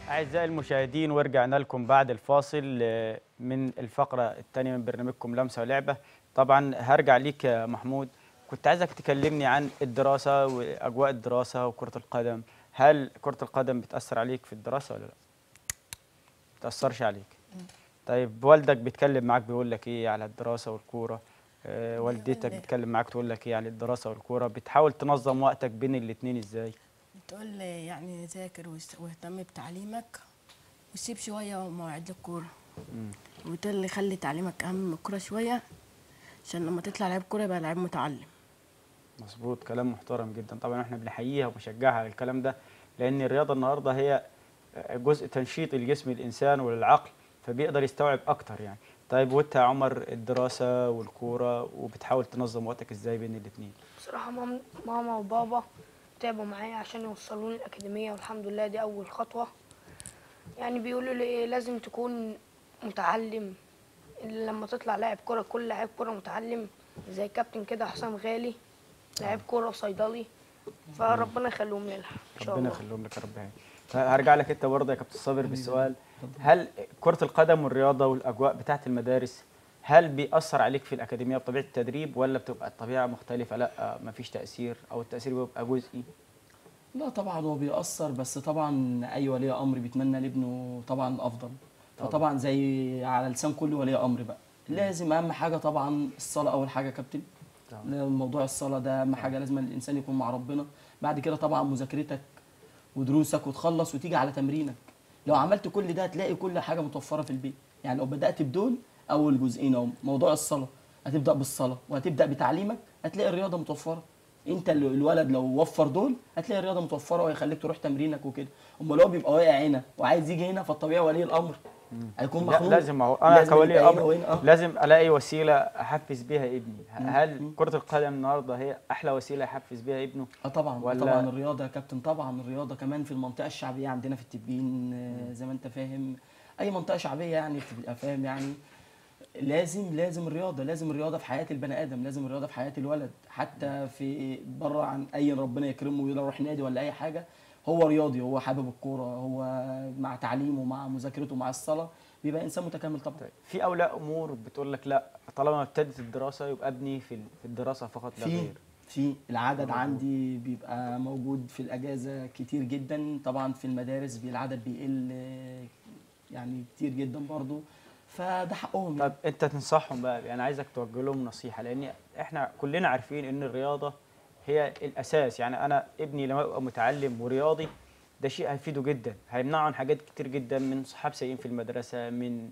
أعزائي المشاهدين ورجعنا لكم بعد الفاصل آه، من الفقرة الثانية من برنامجكم لمسة ولعبة طبعا هرجع ليك يا محمود كنت عايزك تكلمني عن الدراسة وأجواء الدراسة وكرة القدم هل كرة القدم بتأثر عليك في الدراسة ولا لا؟ بتأثرش عليك طيب والدك بيتكلم معاك بيقول لك ايه على الدراسة والكورة آه، والدتك لي- بتتكلم معاك تقول لك ايه على الدراسة والكورة بتحاول تنظم وقتك بين الاتنين ازاي تقول لي يعني ذاكر واس- واهتم بتعليمك وسيب شوية مواعيد الكورة مم. وتقول لي خلي تعليمك أهم من الكورة شوية عشان لما تطلع لعيب كورة يبقى لعيب متعلم مظبوط كلام محترم جدا طبعا احنا بنحييها وبنشجعها على الكلام ده لان الرياضه النهارده هي جزء تنشيط الجسم الانسان وللعقل فبيقدر يستوعب اكتر يعني طيب وانت يا عمر الدراسه والكوره وبتحاول تنظم وقتك ازاي بين الاثنين بصراحة مام- ماما وبابا تعبوا معايا عشان يوصلوني الأكاديمية والحمد لله دي أول خطوة يعني بيقولوا لي إيه لازم تكون متعلم اللي لما تطلع لاعب كرة كل لاعب كرة متعلم زي كابتن كده حسام غالي لاعب كرة صيدلي فربنا يخليهم لنا إن شاء ربنا الله يخليهم لك يا رب يعني هرجع لك انت برضه يا كابتن صابر بالسؤال هل كره القدم والرياضه والاجواء بتاعه المدارس هل بيأثر عليك في الأكاديمية بطبيعة التدريب ولا بتبقى الطبيعة مختلفة؟ لا مفيش تأثير أو التأثير بيبقى جزئي؟ لا طبعا هو بيأثر بس طبعا أي ولي أمر بيتمنى لابنه طبعا الأفضل فطبعا زي على لسان كل ولي أمر بقى لازم أهم حاجة طبعا الصلاة أول حاجة يا كابتن طبعاً. موضوع الصلاة ده أهم حاجة لازم الإنسان يكون مع ربنا بعد كده طبعا مذاكرتك ودروسك وتخلص وتيجي على تمرينك لو عملت كل ده هتلاقي كل حاجة متوفرة في البيت يعني لو بدأت بدول أول جزئين أهو موضوع الصلاة هتبدأ بالصلاة وهتبدأ بتعليمك هتلاقي الرياضة متوفرة انت ال- الولد لو وفر دول هتلاقي الرياضه متوفره وهيخليك تروح تمرينك وكده امال هو بيبقى واقع هنا وعايز يجي هنا فالطبيعي ولي الامر هيكون لا مخنوق لازم هو انا لازم كولي يبقى هنا امر وهنا، آه. لازم الاقي وسيله احفز بيها ابني مم. هل مم. كره القدم النهارده هي احلى وسيله يحفز بيها ابنه اه طبعا ولا- ولا طبعا الرياضه يا كابتن طبعا الرياضه كمان في المنطقه الشعبيه عندنا في التبين آه، زي ما انت فاهم اي منطقه شعبيه يعني بتبقى فاهم يعني لازم لازم الرياضه لازم الرياضه في حياه البني ادم لازم الرياضه في حياه الولد حتى في بره عن اي ربنا يكرمه يروح نادي ولا اي حاجه هو رياضي هو حابب الكوره هو مع تعليمه مع مذاكرته مع الصلاه بيبقى انسان متكامل طبعا طيب في اولياء امور بتقول لك لا طالما ابتدت الدراسه يبقى ابني في ال- في الدراسه فقط لا في غير في العدد موجود. عندي بيبقى موجود في الاجازه كتير جدا طبعا في المدارس بي- العدد بيقل آه، يعني كتير جدا برضو فده حقهم طب يعني. انت تنصحهم بقى يعني عايزك توجه لهم نصيحه لان احنا كلنا عارفين ان الرياضه هي الاساس يعني انا ابني لما يبقى متعلم ورياضي ده شيء هيفيده جدا هيمنعه عن حاجات كتير جدا من صحاب سيئين في المدرسه من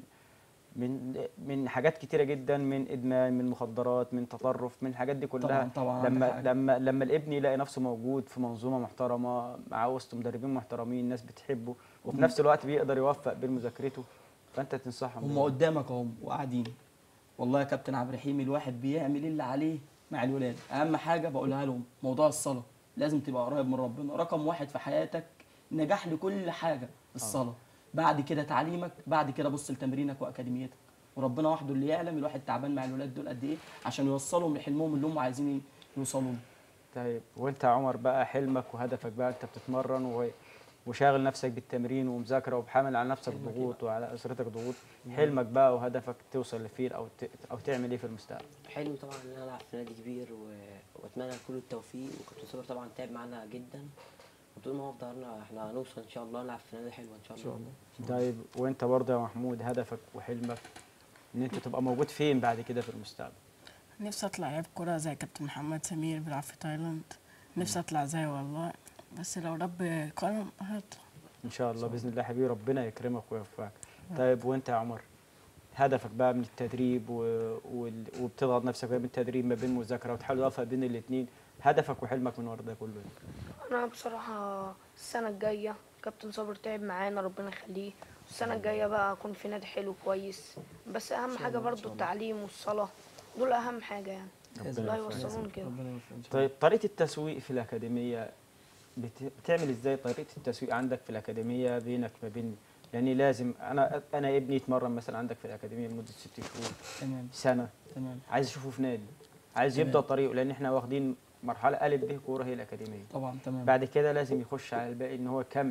من من حاجات كتيره جدا من ادمان من مخدرات من تطرف من الحاجات دي كلها طبعا طبعا عندك لما حق. لما لما الابن يلاقي نفسه موجود في منظومه محترمه مع وسط مدربين محترمين ناس بتحبه وفي هم- نفس الوقت بيقدر يوفق بين مذاكرته فانت تنصحهم هم بإيه؟ قدامك اهم وقاعدين والله يا كابتن عبد الرحيم الواحد بيعمل اللي عليه مع الولاد اهم حاجه بقولها لهم موضوع الصلاه لازم تبقى قريب من ربنا رقم واحد في حياتك نجاح لكل حاجه الصلاه بعد كده تعليمك بعد كده بص لتمرينك واكاديميتك وربنا وحده اللي يعلم الواحد تعبان مع الولاد دول قد ايه عشان يوصلهم لحلمهم اللي هم عايزين يوصلوا له طيب وانت يا عمر بقى حلمك وهدفك بقى انت بتتمرن و... وشاغل نفسك بالتمرين ومذاكره وبحامل على نفسك ضغوط وعلى اسرتك ضغوط حلمك بقى وهدفك توصل لفين او ت... او تعمل ايه في المستقبل حلمي طبعا ان انا العب في نادي كبير و... واتمنى كل التوفيق وكابتن صابر طبعا تعب معانا جدا وطول ما هو في ظهرنا احنا هنوصل ان شاء الله نلعب في نادي حلو ان شاء الله, ان شاء الله طيب وانت برضه يا محمود هدفك وحلمك ان انت تبقى موجود فين بعد كده في المستقبل نفسي اطلع لعيب كرة زي كابتن محمد سمير بيلعب في تايلاند نفسي اطلع زيه والله بس لو رب كرم هطلع ان شاء الله باذن الله حبيبي ربنا يكرمك ويوفقك طيب وانت يا عمر هدفك بقى من التدريب و... وال... وبتضغط نفسك بقى من التدريب ما بين مذاكره وتحاول توفق بين الاثنين هدفك وحلمك من ورا ده كله إيه؟ انا بصراحه السنه الجايه كابتن صابر تعب معانا ربنا يخليه السنه الجايه بقى اكون في نادي حلو كويس بس اهم حاجه برضو التعليم والصلاه دول اهم حاجه يعني الله يوصلون كده ربنا يوفقك إن شاء الله. طيب طريقه التسويق في الاكاديميه بت... بتعمل ازاي طريقه التسويق عندك في الاكاديميه بينك ما بين يعني لازم انا انا ابني يتمرن مثلا عندك في الاكاديميه لمده ست شهور تمام سنه تمام عايز اشوفه في نادي عايز تمام. يبدا طريقه لان احنا واخدين مرحله الف ب كوره هي الاكاديميه طبعا تمام بعد كده لازم يخش على الباقي ان هو يكمل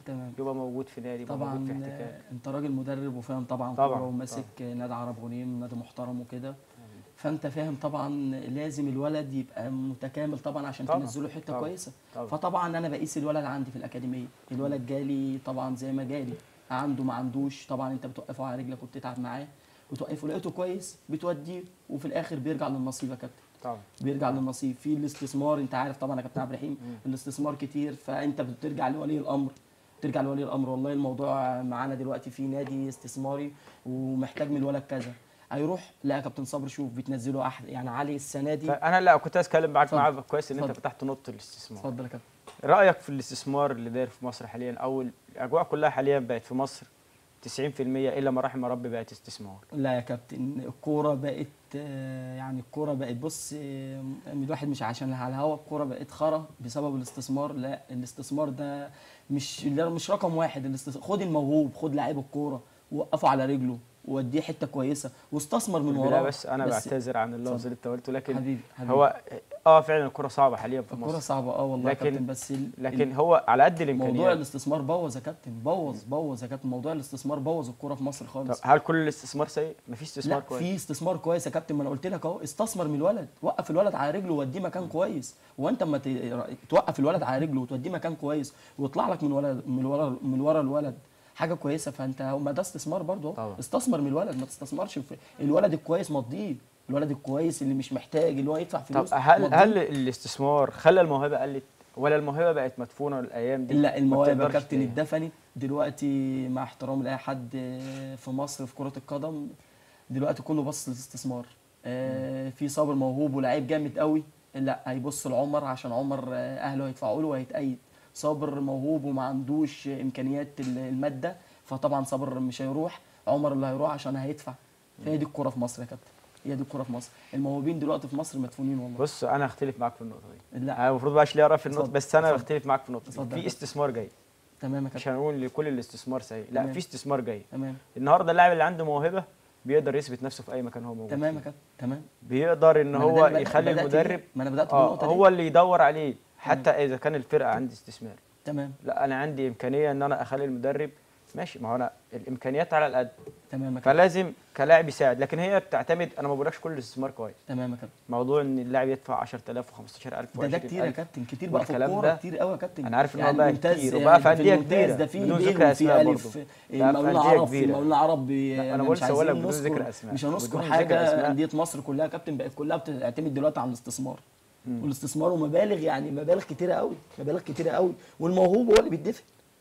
تمام يبقى موجود في نادي يبقى طبعا موجود في آه، احتكاك انت راجل مدرب وفاهم طبعا طبعاً، كوره وماسك نادي عرب غنيم نادي محترم وكده فانت فاهم طبعا لازم الولد يبقى متكامل طبعا عشان طبعاً، تنزله حته طبعاً، كويسه طبعاً. فطبعا انا بقيس الولد عندي في الاكاديميه الولد جالي طبعا زي ما جالي عنده ما عندوش طبعا انت بتوقفه على رجلك وبتتعب معاه وتوقفه لقيته كويس بتوديه وفي الاخر بيرجع للنصيب يا كابتن طبعا بيرجع للنصيب في الاستثمار انت عارف طبعا يا كابتن عبد الرحيم الاستثمار كتير فانت بترجع لولي الامر ترجع لولي الامر والله الموضوع معانا دلوقتي في نادي استثماري ومحتاج من الولد كذا هيروح لا يا كابتن صبري شوف بتنزله احلى يعني علي السنه دي فانا لا كنت عايز اتكلم معاك اتفضل. معاك كويس ان انت اتفضل. فتحت نقطه الاستثمار اتفضل يا كابتن رايك في الاستثمار اللي داير في مصر حاليا او الاجواء كلها حاليا بقت في مصر 90% الا ما رحم ربي بقت استثمار لا يا كابتن الكوره بقت آه، يعني الكوره بقت بص آه، الواحد مش عشان على الهوا الكوره بقت خرا بسبب الاستثمار لا الاستثمار ده مش لا مش رقم واحد الاستث... خد الموهوب خد لعيب الكوره وقفه على رجله ووديه حته كويسه واستثمر من لا وراه بس انا بعتذر عن اللفظ اتفضل. اللي انت قلته لكن حبيبي حبيبي هو اه فعلا الكره صعبه حاليا في الكوره مصر صعبه اه والله يا لكن- كابتن بس ال... لكن هو على قد موضوع الامكانيات الاستثمار بوظ يا كابتن بوظ بوظ يا كابتن موضوع الاستثمار بوظ الكوره في مصر طب خالص هل كل الاستثمار سيء؟ مفيش استثمار لا كويس في استثمار كويس يا كابتن ما انا قلت لك اهو استثمر من الولد وقف الولد على رجله ووديه مكان كويس وانت اما ت- توقف الولد على رجله وتوديه مكان كويس ويطلع لك من ولد من ورا من ورا الولد حاجه كويسه فانت ما ده استثمار برضه طبعا. اهو استثمر من الولد ما تستثمرش في الولد الكويس مضيه الولد الكويس اللي مش محتاج اللي هو يدفع طب فلوس هل مضيه. هل الاستثمار خلى الموهبه قلت ولا الموهبه بقت مدفونه الايام دي؟ لا ما المواهب يا بتقدرش كابتن ت- اتدفنت دلوقتي مع احترامي لاي حد في مصر في كره القدم دلوقتي كله بص للاستثمار آه، في صابر موهوب ولاعيب جامد قوي لا هيبص لعمر عشان عمر آه، اهله هيدفعوا له وهيتأيد صابر موهوب وما عندوش امكانيات ال- الماده فطبعا صابر مش هيروح عمر اللي هيروح عشان هيدفع فهي دي الكوره في مصر يا كابتن هي دي الكوره في مصر الموهوبين دلوقتي في مصر مدفونين والله بص انا هختلف معاك في النقطه دي لا انا المفروض بقاش ليا راي في النقطه اتفضل، بس انا اتفضل. بختلف معاك في النقطه اتفضل دي يا في كابتن. استثمار جاي تمام يا مش كابتن هنقول لكل الاستثمار سيء لا تمام. في استثمار جاي تمام النهارده اللاعب اللي عنده موهبه بيقدر يثبت نفسه في اي مكان هو موجود تمام يا فيه. كابتن تمام بيقدر ان ما أنا هو ده اللي بدأ- يخلي بدأت المدرب بيه. ما انا بدات اه بالنقطه دي هو اللي يدور عليه حتى اذا كان الفرقه عندي استثمار تمام لا انا عندي امكانيه ان انا اخلي المدرب ماشي ما هو انا الامكانيات على القد تمام يا كابتن فلازم كلاعب يساعد لكن هي بتعتمد انا ما بقولكش كل الاستثمار كويس تمام يا كابتن موضوع ان اللاعب يدفع 10000 و15000 ده ده كتير يا كابتن كتير بقى في والكلام الكوره ده كتير قوي يا كابتن أنا عارف إن هو بقى ممتاز، كتير، آه، وبقى في ده أندية الممتاز كتيرة، ده في بدون ب ذكر وفي أسماء الف برضه. آه، لا، في مقاولين أندية عرب في كبيرة. مقاولين عرب لا، أنا آه، بقول مش سواء لك عايزين بدون ذكر نذكر أسماء. مش هنذكر بدون ذكر حاجه أسماء. انديه مصر كلها يا كابتن بقت كلها بتعتمد دلوقتي على الاستثمار والاستثمار ومبالغ يعني مبالغ كتيره قوي مبالغ كتيره قوي والموهوب هو اللي بيدفع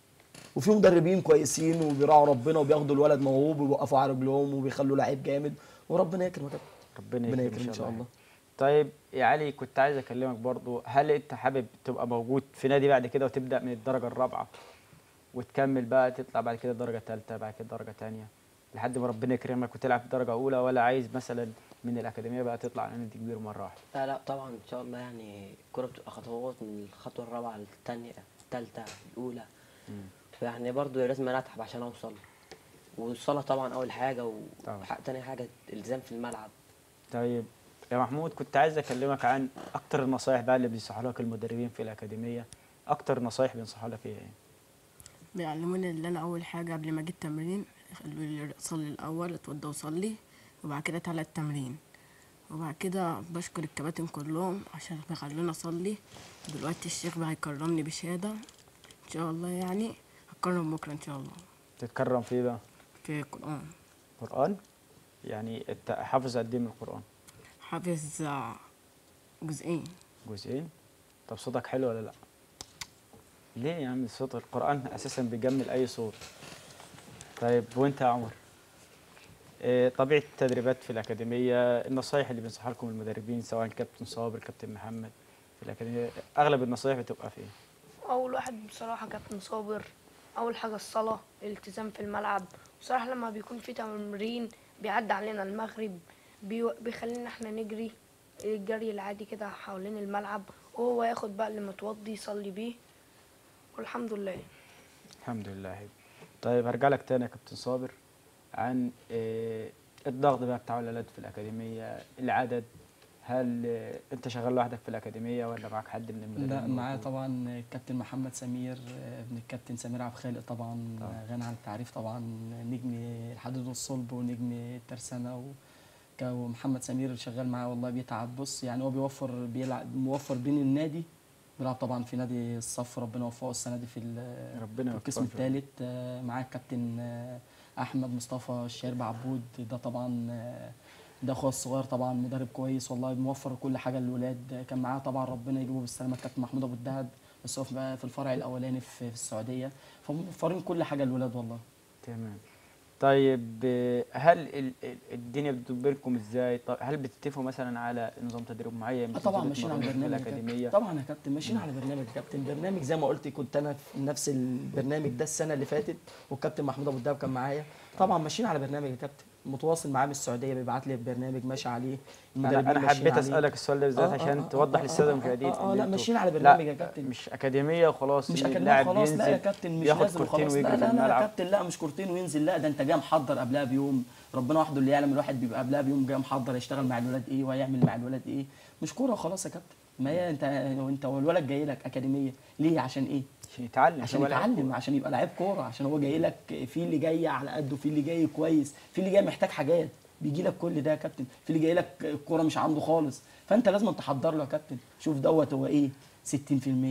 وفي مدربين كويسين وبيراعوا ربنا وبياخدوا الولد موهوب ويوقفوا على رجلهم وبيخلوا لعيب جامد وربنا يكرم يا كابتن ربنا ربنا يكرم يكرم ان شاء الله طيب يا علي كنت عايز اكلمك برضو هل انت حابب تبقى موجود في نادي بعد كده وتبدا من الدرجه الرابعه وتكمل بقى تطلع بعد كده درجه ثالثه بعد كده درجه ثانيه لحد ما ربنا يكرمك وتلعب في درجه اولى ولا عايز مثلا من الاكاديميه بقى تطلع على نادي كبير مره واحده لا لا طبعا ان شاء الله يعني الكوره بتبقى خطوات من الخطوه الرابعه للثانيه الثالثه الاولى فيعني برضو لازم أنا اتعب عشان اوصل والصلاه طبعا اول حاجه طبعا. وتاني حاجه الالتزام في الملعب طيب يا محمود كنت عايز اكلمك عن اكتر النصايح بقى اللي بينصحوا لك المدربين في الاكاديميه اكتر نصايح بينصحوا لك فيها ايه بيعلموني ان انا اول حاجه قبل ما اجي التمرين يخلوا لي اصلي الاول اتوضى واصلي وبعد كده تعالى التمرين وبعد كده بشكر الكباتن كلهم عشان بيخلوني اصلي دلوقتي الشيخ بقى هيكرمني بشهاده ان شاء الله يعني هتكرم بكره ان شاء الله تتكرم في ايه بقى في القران قران يعني انت حافظ قد ايه من القران حافظ آه، جزئين جزئين طب صوتك حلو ولا لا ليه يا عم صوت القرآن أساسا بيجمل أي صوت طيب وأنت يا عمر إيه طبيعة التدريبات في الأكاديمية النصايح اللي بينصحها لكم المدربين سواء كابتن صابر كابتن محمد في الأكاديمية أغلب النصايح بتبقى في إيه؟ اول واحد بصراحه كابتن صابر اول حاجه الصلاه الالتزام في الملعب بصراحه لما بيكون في تمرين بيعدي علينا المغرب بيو- بيخلينا احنا نجري الجري العادي كده حوالين الملعب وهو ياخد بقى اللي متوضي يصلي بيه والحمد لله الحمد لله طيب هرجع لك تاني يا كابتن صابر عن إيه الضغط بقى بتاع الولاد في الأكاديمية العدد هل آه، انت شغال لوحدك في الاكاديميه ولا معاك حد من المدربين لا معايا موجود؟ طبعا الكابتن محمد سمير آه، ابن الكابتن سمير عبد الخالق طبعا طبعا. آه، غني عن التعريف طبعا نجم الحديد والصلب ونجم الترسانه و ك- ومحمد سمير شغال معاه والله بيتعب بص يعني هو بيوفر بيلعب موفر بين النادي بيلعب طبعا في نادي الصف ربنا يوفقه السنه دي في ال- ربنا في القسم يوفقه. الثالث معاه الكابتن آه، احمد مصطفى الشارب عبود ده طبعا آه، ده اخويا الصغير طبعا مدرب كويس والله موفر كل حاجه للولاد كان معاه طبعا ربنا يجيبه بالسلامه الكابتن محمود ابو الدهب بس هو في في الفرع الاولاني في في السعوديه فموفرين كل حاجه للولاد والله تمام طيب آه، هل ال- ال- الدنيا بتدور بينكم ازاي طب هل بتتفقوا مثلا على نظام تدريب معين آه طبعا بتنزلوا ماشيين على تتمرنوا في برنامج يا كابتن. الاكاديميه طبعا يا كابتن ماشيين على برنامج يا كابتن برنامج زي ما قلت كنت انا في نفس البرنامج ده السنه اللي فاتت والكابتن محمود ابو الدهب كان معايا طبعا ماشيين على برنامج يا كابتن متواصل معاه من السعوديه بيبعت لي البرنامج ماشي عليه انا المدربين انا ماشيين حبيت عليه. اسالك السؤال ده بالذات آه، آه، عشان آه، توضح آه، للساده آه، المشاهدين آه، آه، إن لا انتوا- ماشيين على برنامج لا، يا كابتن. مش اكاديميه وخلاص مش إن اكاديميه اللاعب خلاص لا يا ينزل كابتن مش ياخد لازم كورتين خلاص ويجري لا في لا لا يا الملعب كابتن لا مش كورتين وينزل لا ده انت جاي محضر قبلها بيوم ربنا وحده اللي يعلم الواحد بيبقى قبلها بيوم جاي محضر يشتغل مع الولاد ايه وهيعمل مع الولاد ايه مش كوره وخلاص يا كابتن ما هي انت انت والولد جاي لك اكاديميه ليه عشان ايه عشان يتعلم عشان هو لاعب يتعلم عشان يبقى لعيب كوره عشان هو جاي لك في اللي جاي على قده في اللي جاي كويس في اللي جاي محتاج حاجات بيجي لك كل ده يا كابتن في اللي جاي لك الكوره مش عنده خالص فانت لازم تحضر له يا كابتن شوف دوت هو ايه 60% 50% 40% 30%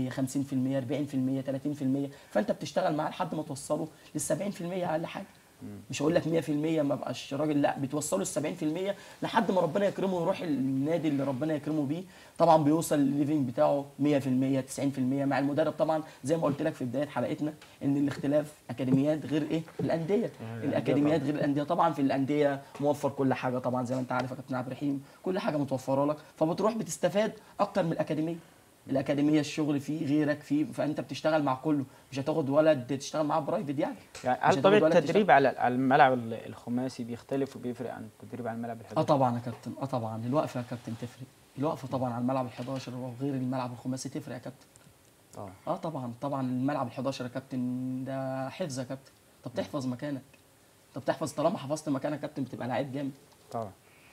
فانت بتشتغل معاه لحد ما توصله لل 70% اقل حاجه مش هقول لك 100% ما بقاش راجل لا بتوصله ل 70% لحد ما ربنا يكرمه ويروح النادي اللي ربنا يكرمه بيه طبعا بيوصل الليفنج بتاعه 100% 90% مع المدرب طبعا زي ما قلت لك في بدايه حلقتنا ان الاختلاف اكاديميات غير ايه الانديه الاكاديميات غير الانديه طبعا في الانديه موفر كل حاجه طبعا زي ما انت عارف يا كابتن عبد الرحيم كل حاجه متوفره لك فبتروح بتستفاد اكتر من الاكاديميه الاكاديميه الشغل فيه غيرك فيه فانت بتشتغل مع كله مش هتاخد ولد تشتغل معاه برايفت يعني يعني مش هل هتاخد طبيعه ولد التدريب على على الملعب ال- الخماسي بيختلف وبيفرق عن التدريب على الملعب اه الحداشر طبعا يا كابتن اه طبعا الوقفه يا كابتن تفرق الوقفه طبعا على الملعب ال11 وغير الملعب الخماسي تفرق يا كابتن طبعا اه طبعا طبعا الملعب ال11 يا كابتن ده حفظ يا كابتن انت بتحفظ مكانك انت بتحفظ طالما حفظت مكانك يا كابتن بتبقى لعيب جامد طبعا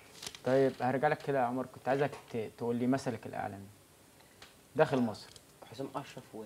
طيب هرجع لك كده يا عمر كنت عايزك ت- تقول لي مثلك الاعلى مين؟ داخل مصر حسام اشرف و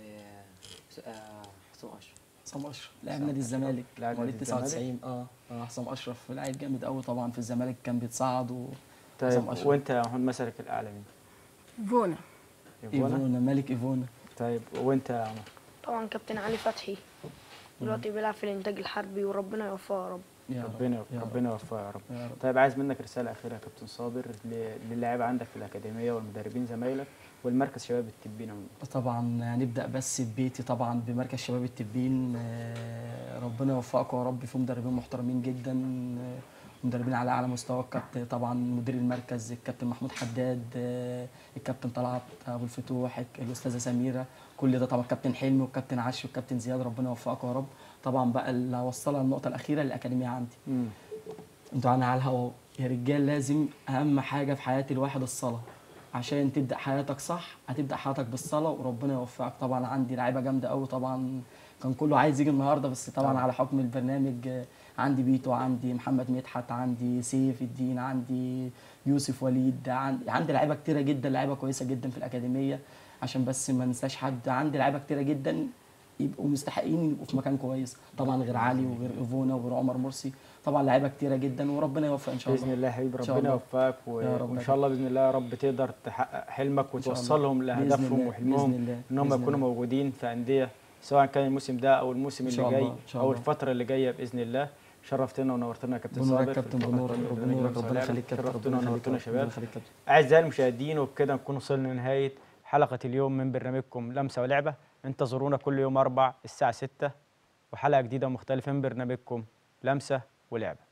آه، حسام اشرف حسام اشرف لاعب نادي الزمالك لاعب مواليد نادي 99 اه اه حسام اشرف لعيب جامد قوي طبعا في الزمالك كان بيتصعد و طيب حسام أشرف. وانت يا محمود مثلك الاعلى مين؟ فونا ايفونا ايفونا ملك ايفونا طيب وانت يا عمر؟ طبعا كابتن علي فتحي دلوقتي بيلعب في الانتاج الحربي وربنا يوفقه يا رب يا رب ربنا يا رب. ربنا يوفقه يا رب يا رب. طيب عايز منك رساله اخيره يا كابتن صابر ل- للاعيبه عندك في الاكاديميه والمدربين زمايلك والمركز شباب التبين عموما طبعا هنبدا بس ببيتي طبعا بمركز شباب التبين آه، ربنا يوفقكم يا رب في مدربين محترمين جدا آه، مدربين على اعلى مستوى الكابتن طبعا مدير المركز الكابتن محمود حداد آه، الكابتن طلعت ابو الفتوح الاستاذه سميره كل ده طبعا الكابتن حلمي والكابتن عشي والكابتن زياد ربنا يوفقكم يا رب طبعا بقى اللي هوصلها النقطه الاخيره للاكاديميه عندي مم. انتوا انا على الهوا يا رجال لازم اهم حاجه في حياه الواحد الصلاه عشان تبدا حياتك صح هتبدا حياتك بالصلاه وربنا يوفقك طبعا عندي لعيبه جامده قوي طبعا كان كله عايز يجي النهارده بس طبعا طبعا. على حكم البرنامج آه، عندي بيتو عندي محمد مدحت عندي سيف الدين عندي يوسف وليد عندي, عندي لعيبه كتيره جدا لعيبه كويسه جدا في الاكاديميه عشان بس ما ننساش حد عندي لعيبه كتيره جدا يبقوا مستحقين يبقوا في مكان كويس طبعا غير علي وغير ايفونا وغير عمر مرسي طبعا لعيبه كتيره جدا وربنا يوفق ان شاء الله باذن الله يا حبيبي إن شاء ربنا الله. يوفقك و... يا رب وان يا شاء الله باذن الله يا رب تقدر تحقق حلمك إن شاء الله. وتوصلهم بإذن لاهدافهم الله. وحلمهم بإذن الله. ان هم بإذن يكونوا الله. موجودين في انديه سواء كان الموسم ده او الموسم إن اللي شاء جاي الله. إن شاء او الله. الفتره اللي جايه باذن الله شرفتنا ونورتنا يا كابتن بنورك صابر في كابتن الفقرة بنورك التانية ربنا من ينورك برنامج ربنا سلام. يخليك كابتن شرفتنا ربنا يخليك ونورتنا يا كابتن. شباب ربنا يخليك كابتن أعزائي المشاهدين وبكده نكون وصلنا لنهاية حلقة اليوم من برنامجكم لمسة ولعبة انتظرونا كل يوم أربع الساعة 6 وحلقة جديدة ومختلفة من برنامجكم لمسة ولعبة